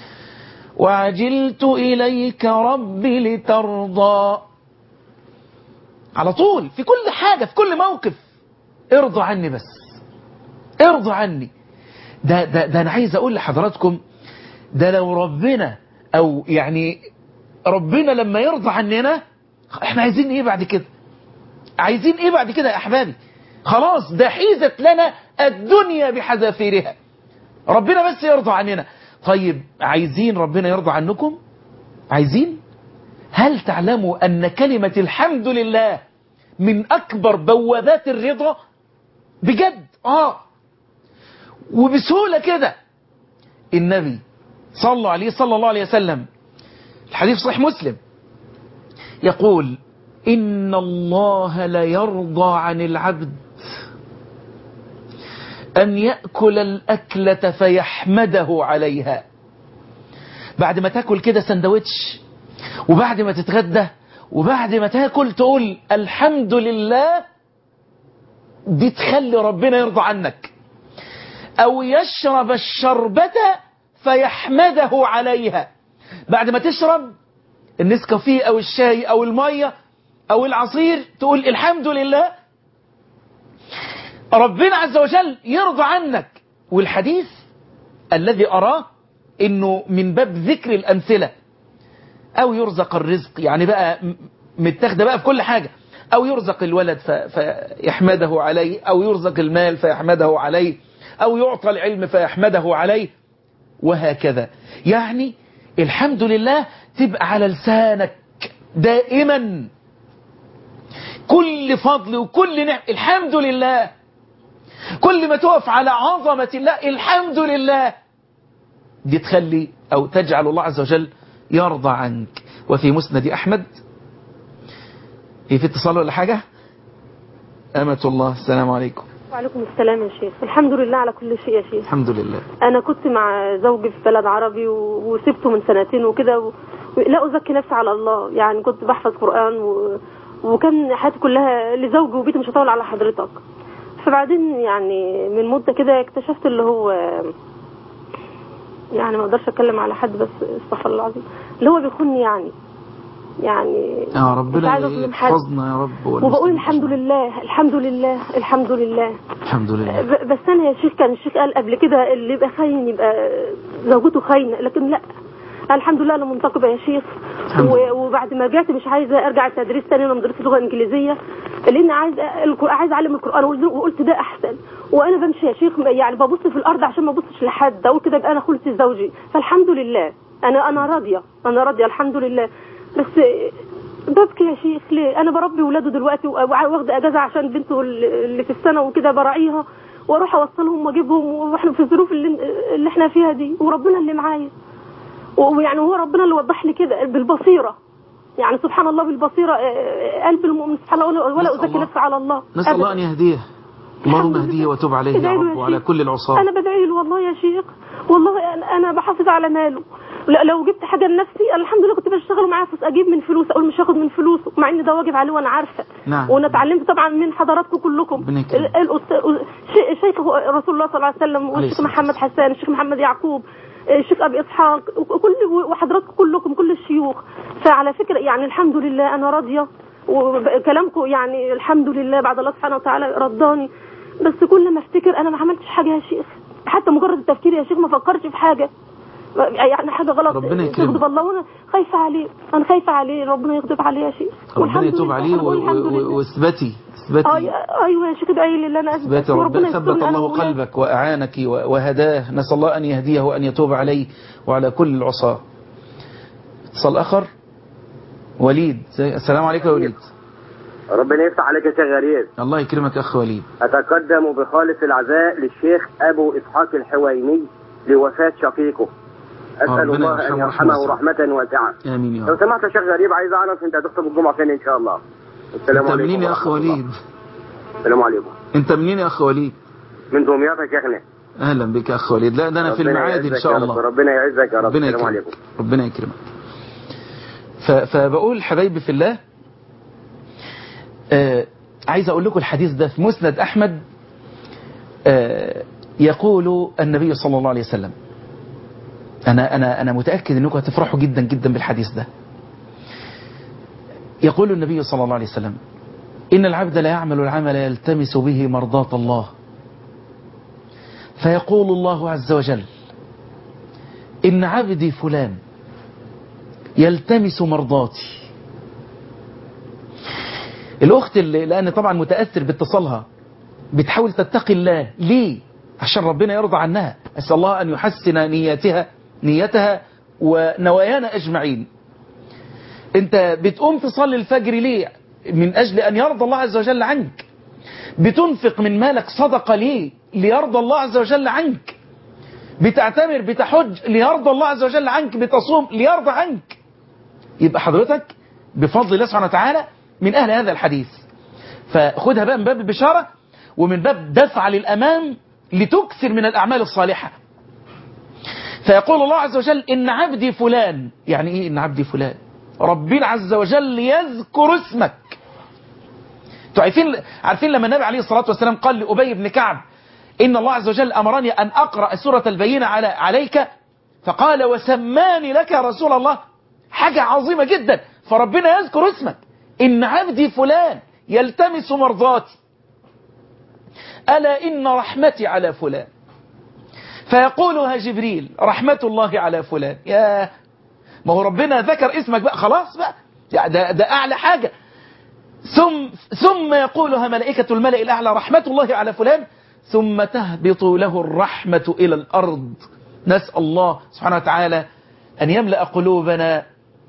وعجلت إليك ربي لترضى على طول في كل حاجة في كل موقف ارضى عني بس ارضى عني ده, ده, ده أنا عايز أقول لحضراتكم ده لو ربنا أو يعني ربنا لما يرضى عننا احنا عايزين ايه بعد كده عايزين ايه بعد كده يا احبابي خلاص ده حيزت لنا الدنيا بحذافيرها ربنا بس يرضى عننا طيب عايزين ربنا يرضى عنكم عايزين هل تعلموا ان كلمة الحمد لله من اكبر بوابات الرضا بجد اه وبسهولة كده النبي صلى عليه صلى الله عليه وسلم الحديث صحيح مسلم يقول إن الله ليرضى عن العبد أن يأكل الأكلة فيحمده عليها بعد ما تاكل كده سندوتش وبعد ما تتغدى وبعد ما تاكل تقول الحمد لله دي تخلي ربنا يرضى عنك أو يشرب الشربة فيحمده عليها بعد ما تشرب النسكافيه او الشاي او المية او العصير تقول الحمد لله ربنا عز وجل يرضى عنك والحديث الذي أراه انه من باب ذكر الامثلة او يرزق الرزق يعني بقى متاخده بقى في كل حاجة او يرزق الولد فيحمده عليه او يرزق المال فيحمده عليه او يعطى العلم فيحمده عليه وهكذا يعني الحمد لله تبقى على لسانك دائما كل فضل وكل نعم الحمد لله كل ما تقف على عظمة الله الحمد لله دي تخلي أو تجعل الله عز وجل يرضى عنك وفي مسند أحمد في اتصال ولا حاجة أمة الله السلام عليكم وعليكم السلام يا شيخ الحمد لله على كل شيء يا شيخ الحمد لله انا كنت مع زوجي في بلد عربي و- وسبته من سنتين وكده و... لا ازكي نفسي على الله يعني كنت بحفظ قران و... وكان حياتي كلها لزوجي وبيتي مش هطول على حضرتك فبعدين يعني من مده كده اكتشفت اللي هو يعني ما اقدرش اتكلم على حد بس استغفر الله العظيم اللي هو بيخوني يعني يعني يا مش ربنا عايزة أظلم حد. يحفظنا يا رب وبقول والمسلمين. الحمد لله الحمد لله الحمد لله الحمد لله ب- بس انا يا شيخ كان الشيخ قال قبل كده اللي يبقى خاين يبقى زوجته خاينه لكن لا الحمد لله انا منتقبه يا شيخ الحمد و- وبعد ما رجعت مش عايزه ارجع التدريس تاني انا مدرسه لغه انجليزيه لان عايز القر- عايز اعلم القران وقلت- وقلت ده احسن وانا بمشي يا شيخ يعني ببص في الارض عشان ما ابصش لحد اقول كده يبقى انا خلت زوجي فالحمد لله انا انا راضيه انا راضيه الحمد لله بس ببكي يا شيخ ليه انا بربي ولاده دلوقتي وع- واخده اجازه عشان بنته اللي في السنه وكده براعيها واروح اوصلهم واجيبهم واحنا في الظروف اللي, اللي احنا فيها دي وربنا اللي معايا ويعني هو ربنا اللي وضح لي كده بالبصيره يعني سبحان الله بالبصيره آه، قلب المؤمن سبحان الله ولا- ولا نسأل ازكي الله. نفسي على الله نسأل الله أبداً. أن يهديه اللهم اهديه وتب عليه يا ادعي له رب يا وعلى شيخ. كل العصاة انا بدعي له والله يا شيخ والله أنا- انا بحافظ على ماله لا- لو جبت حاجه لنفسي أنا الحمد لله كنت بشتغل ومعايا فلوس اجيب من فلوس اقول مش هاخد من فلوسه مع ان ده واجب عليه وانا عارفه نعم. وانا اتعلمت طبعا من حضراتكم كلكم ربنا يكرمك. ال- الأست- ش- شيخ رسول الله صلى الله عليه وسلم عليه والشيخ الصلاة محمد حسان الشيخ محمد يعقوب الشيخ ابي اسحاق وكل وحضراتكم كلكم كل الشيوخ فعلى فكره يعني الحمد لله انا راضيه وكلامكم يعني الحمد لله بعد الله سبحانه وتعالى رضاني بس كل ما افتكر انا ما عملتش حاجه يا شيخ حتى مجرد التفكير يا شيخ ما فكرتش في حاجه يعني حاجه غلط ربنا يكرمك. تغضب الله وانا خايفه عليه انا خايفه عليه ربنا يغضب عليه يا شيخ ربنا والحمد يتوب لله. عليه أنا بقول و- الحمد و- لله. واثبتي أي- اثبتي ايوه يا شيخ ادعي لي اللي انا اثبتي اثبت وربنا ربنا ثبت يسترني أنا الله وأولادي. قلبك وأعانك و- وهداه نسأل الله أن يهديه وأن يتوب عليه وعلى كل العصاة اتصال آخر وليد زي- السلام عليكم يا وليد ربنا يفتح عليك يا شيخ غريب الله يكرمك أخ وليد أتقدم بخالص العزاء للشيخ أبو إسحاق الحويني لوفاة شقيقه أسأل ربنا الله أن يرحمه يرحمه ويرحمه. رحمة واسعة آمين يا لو رب سمحت يا شيخ غريب عايز أعرف أنت هتخطب الجمعة فين إن شاء الله السلام أنت عليكم منين يا أخ ورحمة الله. وليد السلام عليكم أنت منين يا أخ وليد من دمياط يا شيخنا أهلا بك يا أخ وليد لا ده أنا في ربنا المعادي إن يعزك شاء يا رب. الله ربنا يعزك يا رب ربنا السلام يكرمك عليكم ربنا يكرمك ف... فبقول حبايبي في الله آه عايز أقول لكم الحديث ده في مسند أحمد آه يقول النبي صلى الله عليه وسلم أنا أنا أنا متأكد أنكم هتفرحوا جدا جدا بالحديث ده يقول النبي صلى الله عليه وسلم إن العبد لا يعمل العمل يلتمس به مرضاة الله فيقول الله عز وجل إن عبدي فلان يلتمس مرضاتي الأخت اللي لأن طبعا متأثر باتصالها بتحاول تتقي الله ليه عشان ربنا يرضى عنها أسأل الله أن يحسن نياتها نيتها ونوايانا أجمعين أنت بتقوم تصلي الفجر ليه من أجل أن يرضى الله عز وجل عنك بتنفق من مالك صدقة ليه ليرضى الله عز وجل عنك بتعتمر بتحج ليرضى الله عز وجل عنك بتصوم ليرضى عنك يبقى حضرتك بفضل الله سبحانه وتعالى من أهل هذا الحديث فخدها بقى من باب البشارة ومن باب دفع للأمام لتكثر من الأعمال الصالحة فيقول الله عز وجل إن عبدي فلان يعني إيه إن عبدي فلان ربنا عز وجل يذكر اسمك انتوا عارفين عارفين لما النبي عليه الصلاة والسلام قال لأبي بن كعب إن الله عز وجل أمرني أن أقرأ سورة البينة على عليك فقال وسماني لك يا رسول الله حاجة عظيمة جدا فربنا يذكر اسمك إن عبدي فلان يلتمس مرضاتي ألا إن رحمتي على فلان فيقولها جبريل رحمة الله على فلان يا ما هو ربنا ذكر اسمك بقى خلاص بقى يعني ده, ده أعلى حاجة ثم, ثم يقولها ملائكة الملأ الأعلى رحمة الله على فلان ثم تهبط له الرحمة إلى الأرض نسأل الله سبحانه وتعالى أن يملأ قلوبنا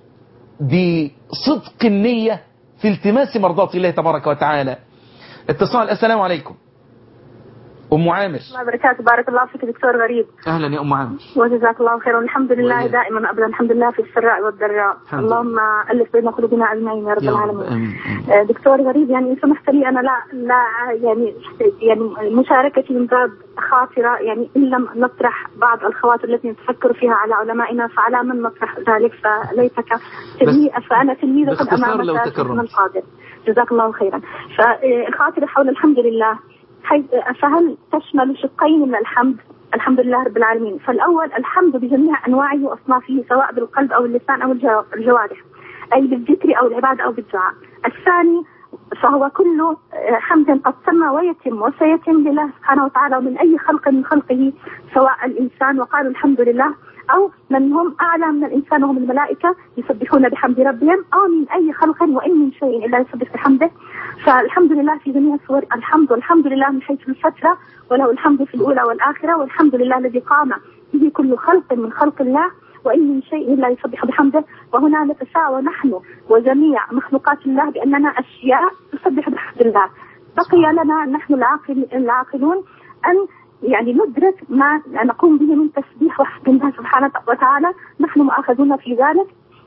بصدق النية في التماس مرضات الله تبارك وتعالى اتصال السلام عليكم ام عامر الله وبركاته بارك الله فيك دكتور غريب اهلا يا ام عامر وجزاك الله خيرا والحمد لله وإياك. دائما ابدا الحمد لله في السراء والضراء الحمد لله. اللهم الف بين قلوبنا اجمعين يا رب يا رب العالمين امين امين آه، دكتور غريب يعني إن سمحت لي انا لا لا يعني يعني مشاركتي من باب خاطره يعني ان لم نطرح بعض الخواطر التي نتفكر فيها على علمائنا فعلى من نطرح ذلك فليتك تلميذ فانا تلميذه باختصار امام لو شيخنا تكرمت. القادر جزاك الله خيرا فالخاطره حول الحمد لله حيث فهل تشمل شقين من الحمد الحمد لله رب العالمين فالأول الحمد بجميع أنواعه وأصنافه سواء بالقلب أو اللسان أو الجو- الجوارح أي بالذكر أو العبادة أو بالدعاء الثاني فهو كل آه، حمد قد تم ويتم وسيتم لله سبحانه وتعالى ومن أي خلق من خلقه سواء الإنسان وقالوا الحمد لله أو من هم أعلى من الإنسان وهم الملائكة يسبحون بحمد ربهم أو من أي خلق وإن من شيء إلا يسبح بحمده فالحمد لله في جميع صور الحمد والحمد لله من حيث الفترة وله الحمد في الأولى والآخرة والحمد لله الذي قام به كل خلق من خلق الله وإن من شيء لا يسبح بحمده وهنا نتساوى نحن وجميع مخلوقات الله بأننا أشياء تسبح بحمد الله بقي لنا نحن العاقل العاقلون أن يعني ندرك ما نقوم به من تسبيح وحمد الله سبحانه وتعالى نحن مؤاخذون في ذلك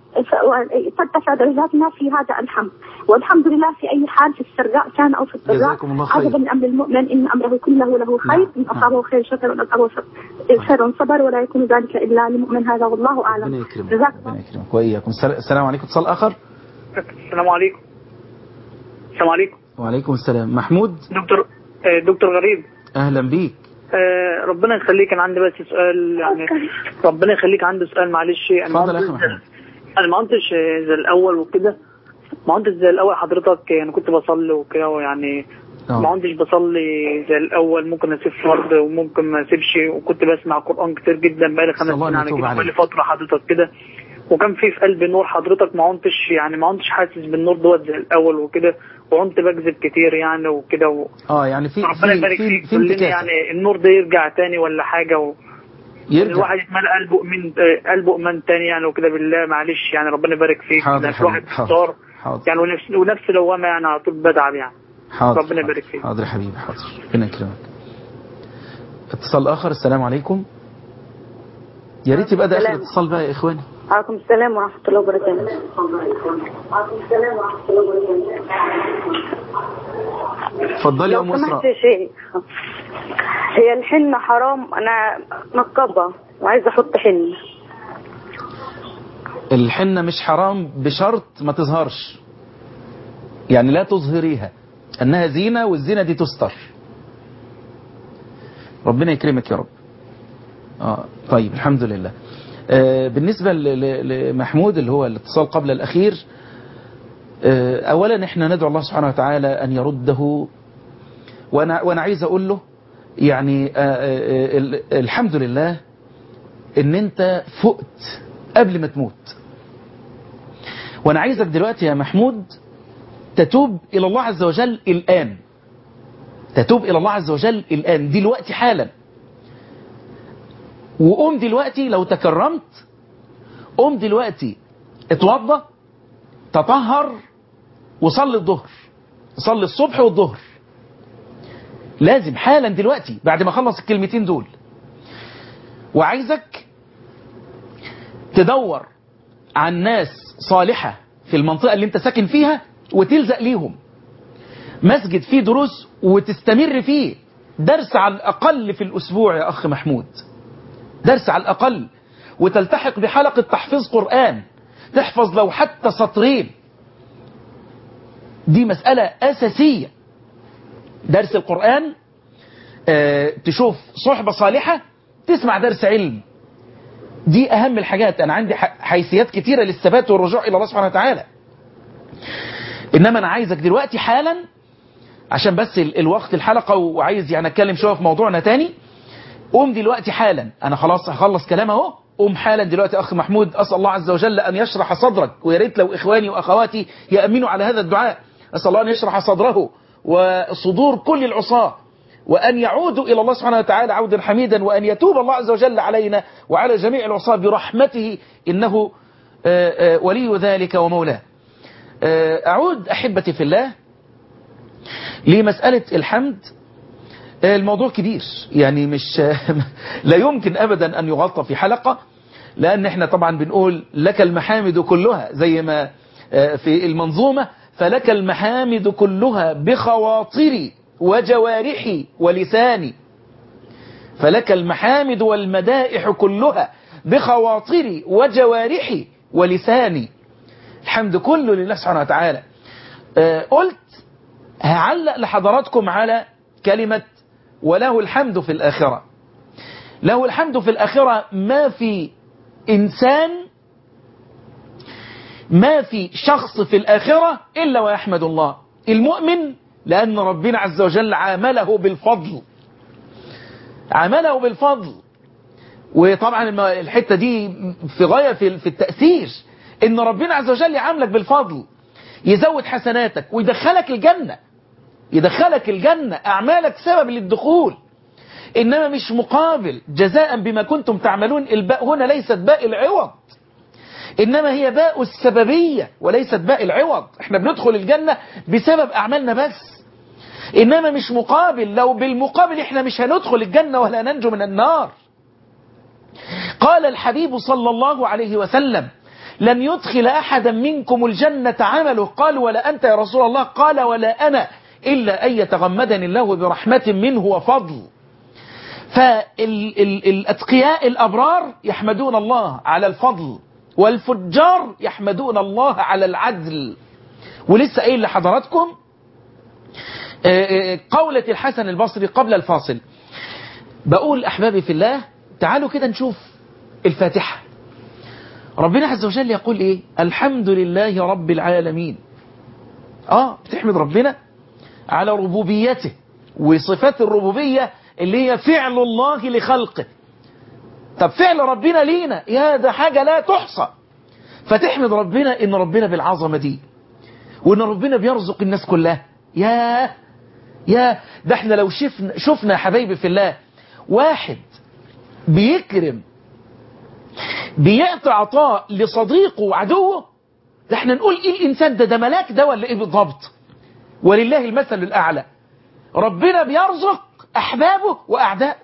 ف- ترتفع درجاتنا في هذا الحمد والحمد لله في أي حال في السراء كان أو في الضراء جزاكم الله خير. عجبا من أمر المؤمن إن أمره كله له خير إن أصابه خير شكر وإن أصابه شر- شر صبر ولا يكون ذلك إلا للمؤمن هذا والله أعلم ربنا يكرمك جزاك ربنا يكرمك واياكم السل- السلام عليكم اتصال اخر السلام عليكم السلام عليكم وعليكم السلام محمود دكتور آه، دكتور غريب اهلا بيك آه، ربنا يخليك انا عندي بس سؤال يعني ربنا يخليك عندي سؤال معلش انا ما اتفضل يا اخي عدتش- محمود انا ما عدتش آه، زي الاول وكده ما عدتش زي الاول حضرتك يعني كنت بصلي وكده ويعني آه. ما عدتش بصلي زي الاول ممكن اسيب فرض وممكن ما اسيبش وكنت بسمع قران كتير جدا بقالي خمس صلى الله سنين عليه على كده وتوب بقالي عليه. فتره حضرتك كده وكان في في قلبي نور حضرتك ما عدتش يعني ما عدتش حاسس بالنور دوت زي الاول وكده وعنت بكذب كتير يعني وكده و... اه يعني في ربنا في يبارك في, فيك في كلنا انتكاسه يعني النور ده يرجع تاني ولا حاجه و... يرجع الواحد يتملى قلبه من آه، قلبه ايمان تاني يعني وكده بالله معلش يعني ربنا يبارك فيك حاضر لأن حبيبي، الواحد حاضر. اختار حاضر يعني ونفس ونفس لوامه يعني على طول بدعم يعني حاضر ربنا يبارك فيك حاضر يا حبيبي حاضر ربنا يكرمك اتصال اخر السلام عليكم يا ريت يبقى ده اخر السلام. اتصال بقى يا اخواني عليكم السلام ورحمة الله وبركاته اتفضلي يا ام لو اسراء سمحت يا شيخ هي الحنة حرام أنا نقبة وعايزة أحط حنة الحنة مش حرام بشرط ما تظهرش يعني لا تظهريها انها زينة والزينة دي تستر ربنا يكرمك يا رب آه طيب الحمد لله آه بالنسبة ل- ل- لمحمود اللي هو الاتصال قبل الأخير آه أولا احنا ندعو الله سبحانه وتعالى أن يرده وأنا, وأنا عايز أقول له يعني آه آه ال- الحمد لله ان انت فقت قبل ما تموت وانا عايزك دلوقتي يا محمود تتوب الى الله عز وجل الان تتوب الى الله عز وجل الان دلوقتي حالا وقوم دلوقتي لو تكرمت قوم دلوقتي اتوضى تطهر وصلي الظهر صلي الصبح والظهر لازم حالا دلوقتي بعد ما اخلص الكلمتين دول وعايزك تدور عن ناس صالحة في المنطقة اللي انت ساكن فيها وتلزق ليهم مسجد فيه دروس وتستمر فيه درس على الأقل في الأسبوع يا أخ محمود درس على الأقل وتلتحق بحلقة تحفيظ قرآن تحفظ لو حتى سطرين دي مسألة أساسية درس القرآن اه تشوف صحبة صالحة تسمع درس علم دي أهم الحاجات أنا عندي حيثيات كتيرة للثبات والرجوع إلى الله سبحانه وتعالى إنما أنا عايزك دلوقتي حالا عشان بس الوقت الحلقة وعايز يعني أتكلم شوية في موضوعنا تاني قوم دلوقتي حالا أنا خلاص هخلص كلام أهو قوم حالا دلوقتي أخ محمود أسأل الله عز وجل أن يشرح صدرك ويا ريت لو إخواني وأخواتي يأمنوا على هذا الدعاء أسأل الله أن يشرح صدره وصدور كل العصاة وأن يعودوا إلى الله سبحانه وتعالى عودا حميدا وأن يتوب الله عز وجل علينا وعلى جميع العصاة برحمته إنه ولي ذلك ومولاه أعود أحبتي في الله لمسألة الحمد الموضوع كبير يعني مش لا يمكن أبدا أن يغطى في حلقة لأن احنا طبعا بنقول لك المحامد كلها زي ما في المنظومة فلك المحامد كلها بخواطري وجوارحي ولساني فلك المحامد والمدائح كلها بخواطري وجوارحي ولساني الحمد كله لله سبحانه وتعالى قلت هعلق لحضراتكم على كلمة وله الحمد في الآخرة له الحمد في الآخرة ما في إنسان ما في شخص في الآخرة إلا ويحمد الله المؤمن لأن ربنا عز وجل عامله بالفضل عامله بالفضل وطبعا الحتة دي في غاية في التأثير إن ربنا عز وجل يعاملك بالفضل يزود حسناتك ويدخلك الجنة يدخلك الجنة أعمالك سبب للدخول إنما مش مقابل جزاء بما كنتم تعملون الباء هنا ليست باء العوض إنما هي باء السببية وليست باء العوض احنا بندخل الجنة بسبب أعمالنا بس إنما مش مقابل لو بالمقابل احنا مش هندخل الجنة ولا ننجو من النار قال الحبيب صلى الله عليه وسلم لن يدخل أحدا منكم الجنة عمله قال ولا أنت يا رسول الله قال ولا أنا إلا أن يتغمدني الله برحمة منه وفضل فالأتقياء الأبرار يحمدون الله على الفضل والفجار يحمدون الله على العدل ولسه قايل لحضراتكم قولة الحسن البصري قبل الفاصل بقول أحبابي في الله تعالوا كده نشوف الفاتحة ربنا عز وجل يقول إيه الحمد لله رب العالمين آه بتحمد ربنا على ربوبيته وصفات الربوبية اللي هي فعل الله لخلقه طب فعل ربنا لينا يا ده حاجة لا تحصى فتحمد ربنا ان ربنا بالعظمة دي وان ربنا بيرزق الناس كلها يا يا ده احنا لو شفنا شفنا يا حبايبي في الله واحد بيكرم بيعطي عطاء لصديقه وعدوه ده احنا نقول ايه الانسان ده ده ملاك ده ولا ايه بالضبط ولله المثل الاعلى ربنا بيرزق احبابه واعدائه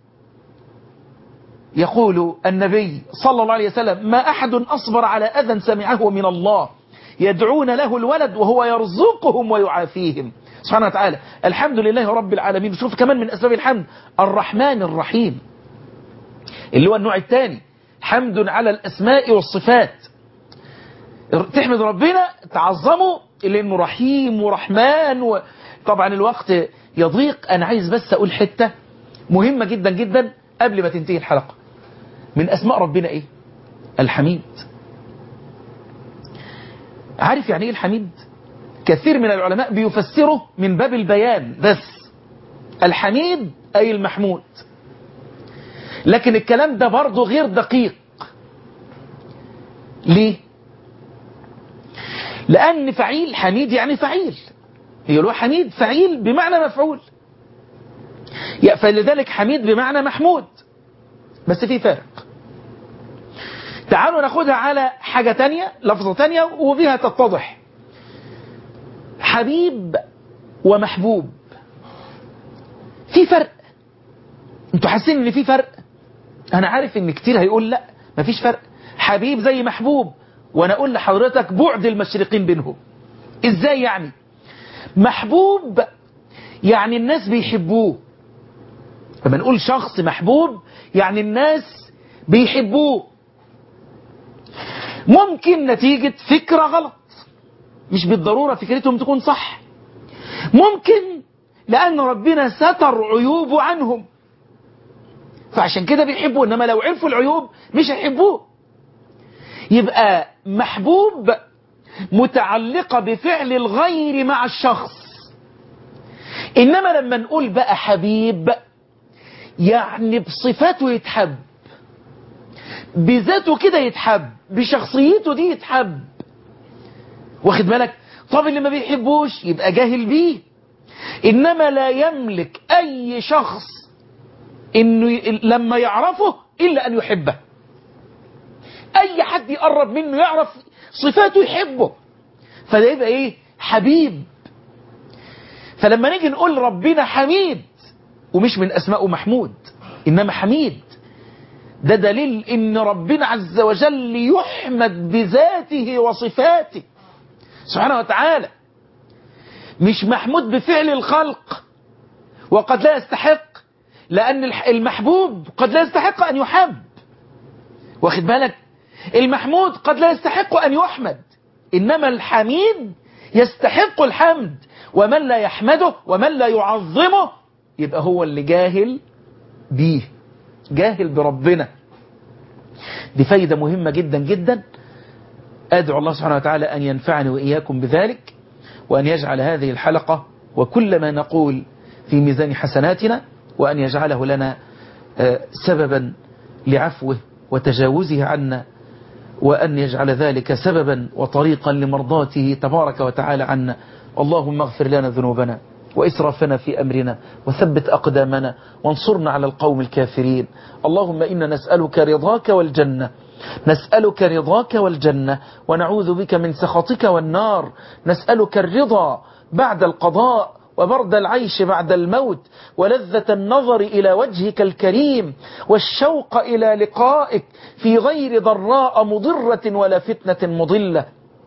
يقول النبي صلى الله عليه وسلم ما أحد أصبر على أذى سمعه من الله يدعون له الولد وهو يرزقهم ويعافيهم سبحانه وتعالى الحمد لله رب العالمين شوف كمان من أسباب الحمد الرحمن الرحيم اللي هو النوع الثاني حمد على الأسماء والصفات تحمد ربنا تعظمه لأنه رحيم ورحمن و... طبعا الوقت يضيق أنا عايز بس أقول حتة مهمة جدا جدا قبل ما تنتهي الحلقة من أسماء ربنا إيه الحميد عارف يعني إيه الحميد كثير من العلماء بيفسره من باب البيان بس الحميد أي المحمود لكن الكلام ده برضه غير دقيق ليه لأن فعيل حميد يعني فعيل يقولوا حميد فعيل بمعنى مفعول فلذلك حميد بمعنى محمود بس في فرق تعالوا ناخدها على حاجة تانية لفظة تانية وبها تتضح حبيب ومحبوب في فرق انتوا حاسين ان في فرق انا عارف ان كتير هيقول لا مفيش فرق حبيب زي محبوب وانا اقول لحضرتك بعد المشرقين بينهم ازاي يعني محبوب يعني الناس بيحبوه لما نقول شخص محبوب يعني الناس بيحبوه ممكن نتيجة فكرة غلط مش بالضرورة فكرتهم تكون صح ممكن لأن ربنا ستر عيوبه عنهم فعشان كده بيحبوه إنما لو عرفوا العيوب مش هيحبوه يبقى محبوب متعلقة بفعل الغير مع الشخص إنما لما نقول بقى حبيب يعني بصفاته يتحب بذاته كده يتحب بشخصيته دي يتحب واخد بالك طب اللي ما بيحبوش يبقى جاهل بيه إنما لا يملك أي شخص إنه ي... لما يعرفه إلا أن يحبه أي حد يقرب منه يعرف صفاته يحبه فده يبقى إيه حبيب فلما نيجي نقول ربنا حميد ومش من أسماء محمود إنما حميد ده دليل إن ربنا عز وجل يحمد بذاته وصفاته سبحانه وتعالى مش محمود بفعل الخلق وقد لا يستحق لأن المحبوب قد لا يستحق أن يحب واخد بالك المحمود قد لا يستحق أن يحمد إنما الحميد يستحق الحمد ومن لا يحمده ومن لا يعظمه يبقى هو اللي جاهل بيه جاهل بربنا دي فايدة مهمة جدا جدا أدعو الله سبحانه وتعالى أن ينفعني وإياكم بذلك وأن يجعل هذه الحلقة وكل ما نقول في ميزان حسناتنا وأن يجعله لنا سببا لعفوه وتجاوزه عنا وأن يجعل ذلك سببا وطريقا لمرضاته تبارك وتعالى عنا اللهم اغفر لنا ذنوبنا وإسرافنا في أمرنا وثبت أقدامنا وانصرنا على القوم الكافرين اللهم إنا نسألك رضاك والجنة نسألك رضاك والجنة ونعوذ بك من سخطك والنار نسألك الرضا بعد القضاء وبرد العيش بعد الموت ولذة النظر إلى وجهك الكريم والشوق إلى لقائك في غير ضراء مضرة ولا فتنة مضلة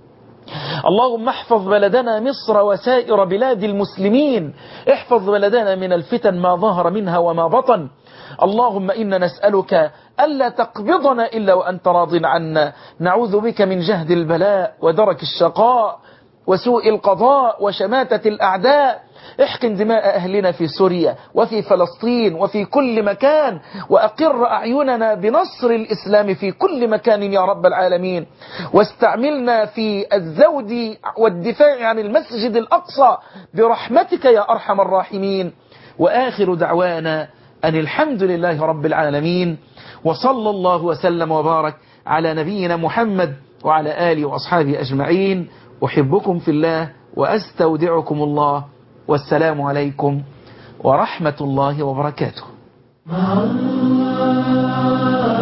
اللهم احفظ بلدنا مصر وسائر بلاد المسلمين احفظ بلدنا من الفتن ما ظهر منها وما بطن اللهم إنا نسألك ألا تقبضنا إلا وأنت راض عنا نعوذ بك من جهد البلاء ودرك الشقاء وسوء القضاء وشماتة الأعداء احقن دماء أهلنا في سوريا وفي فلسطين وفي كل مكان وأقر أعيننا بنصر الإسلام في كل مكان يا رب العالمين واستعملنا في الزود والدفاع عن المسجد الأقصى برحمتك يا أرحم الراحمين وآخر دعوانا أن الحمد لله رب العالمين وصلى الله وسلم وبارك على نبينا محمد وعلى آله وأصحابه أجمعين أحبكم في الله وأستودعكم الله والسلام عليكم ورحمة الله وبركاته مع الله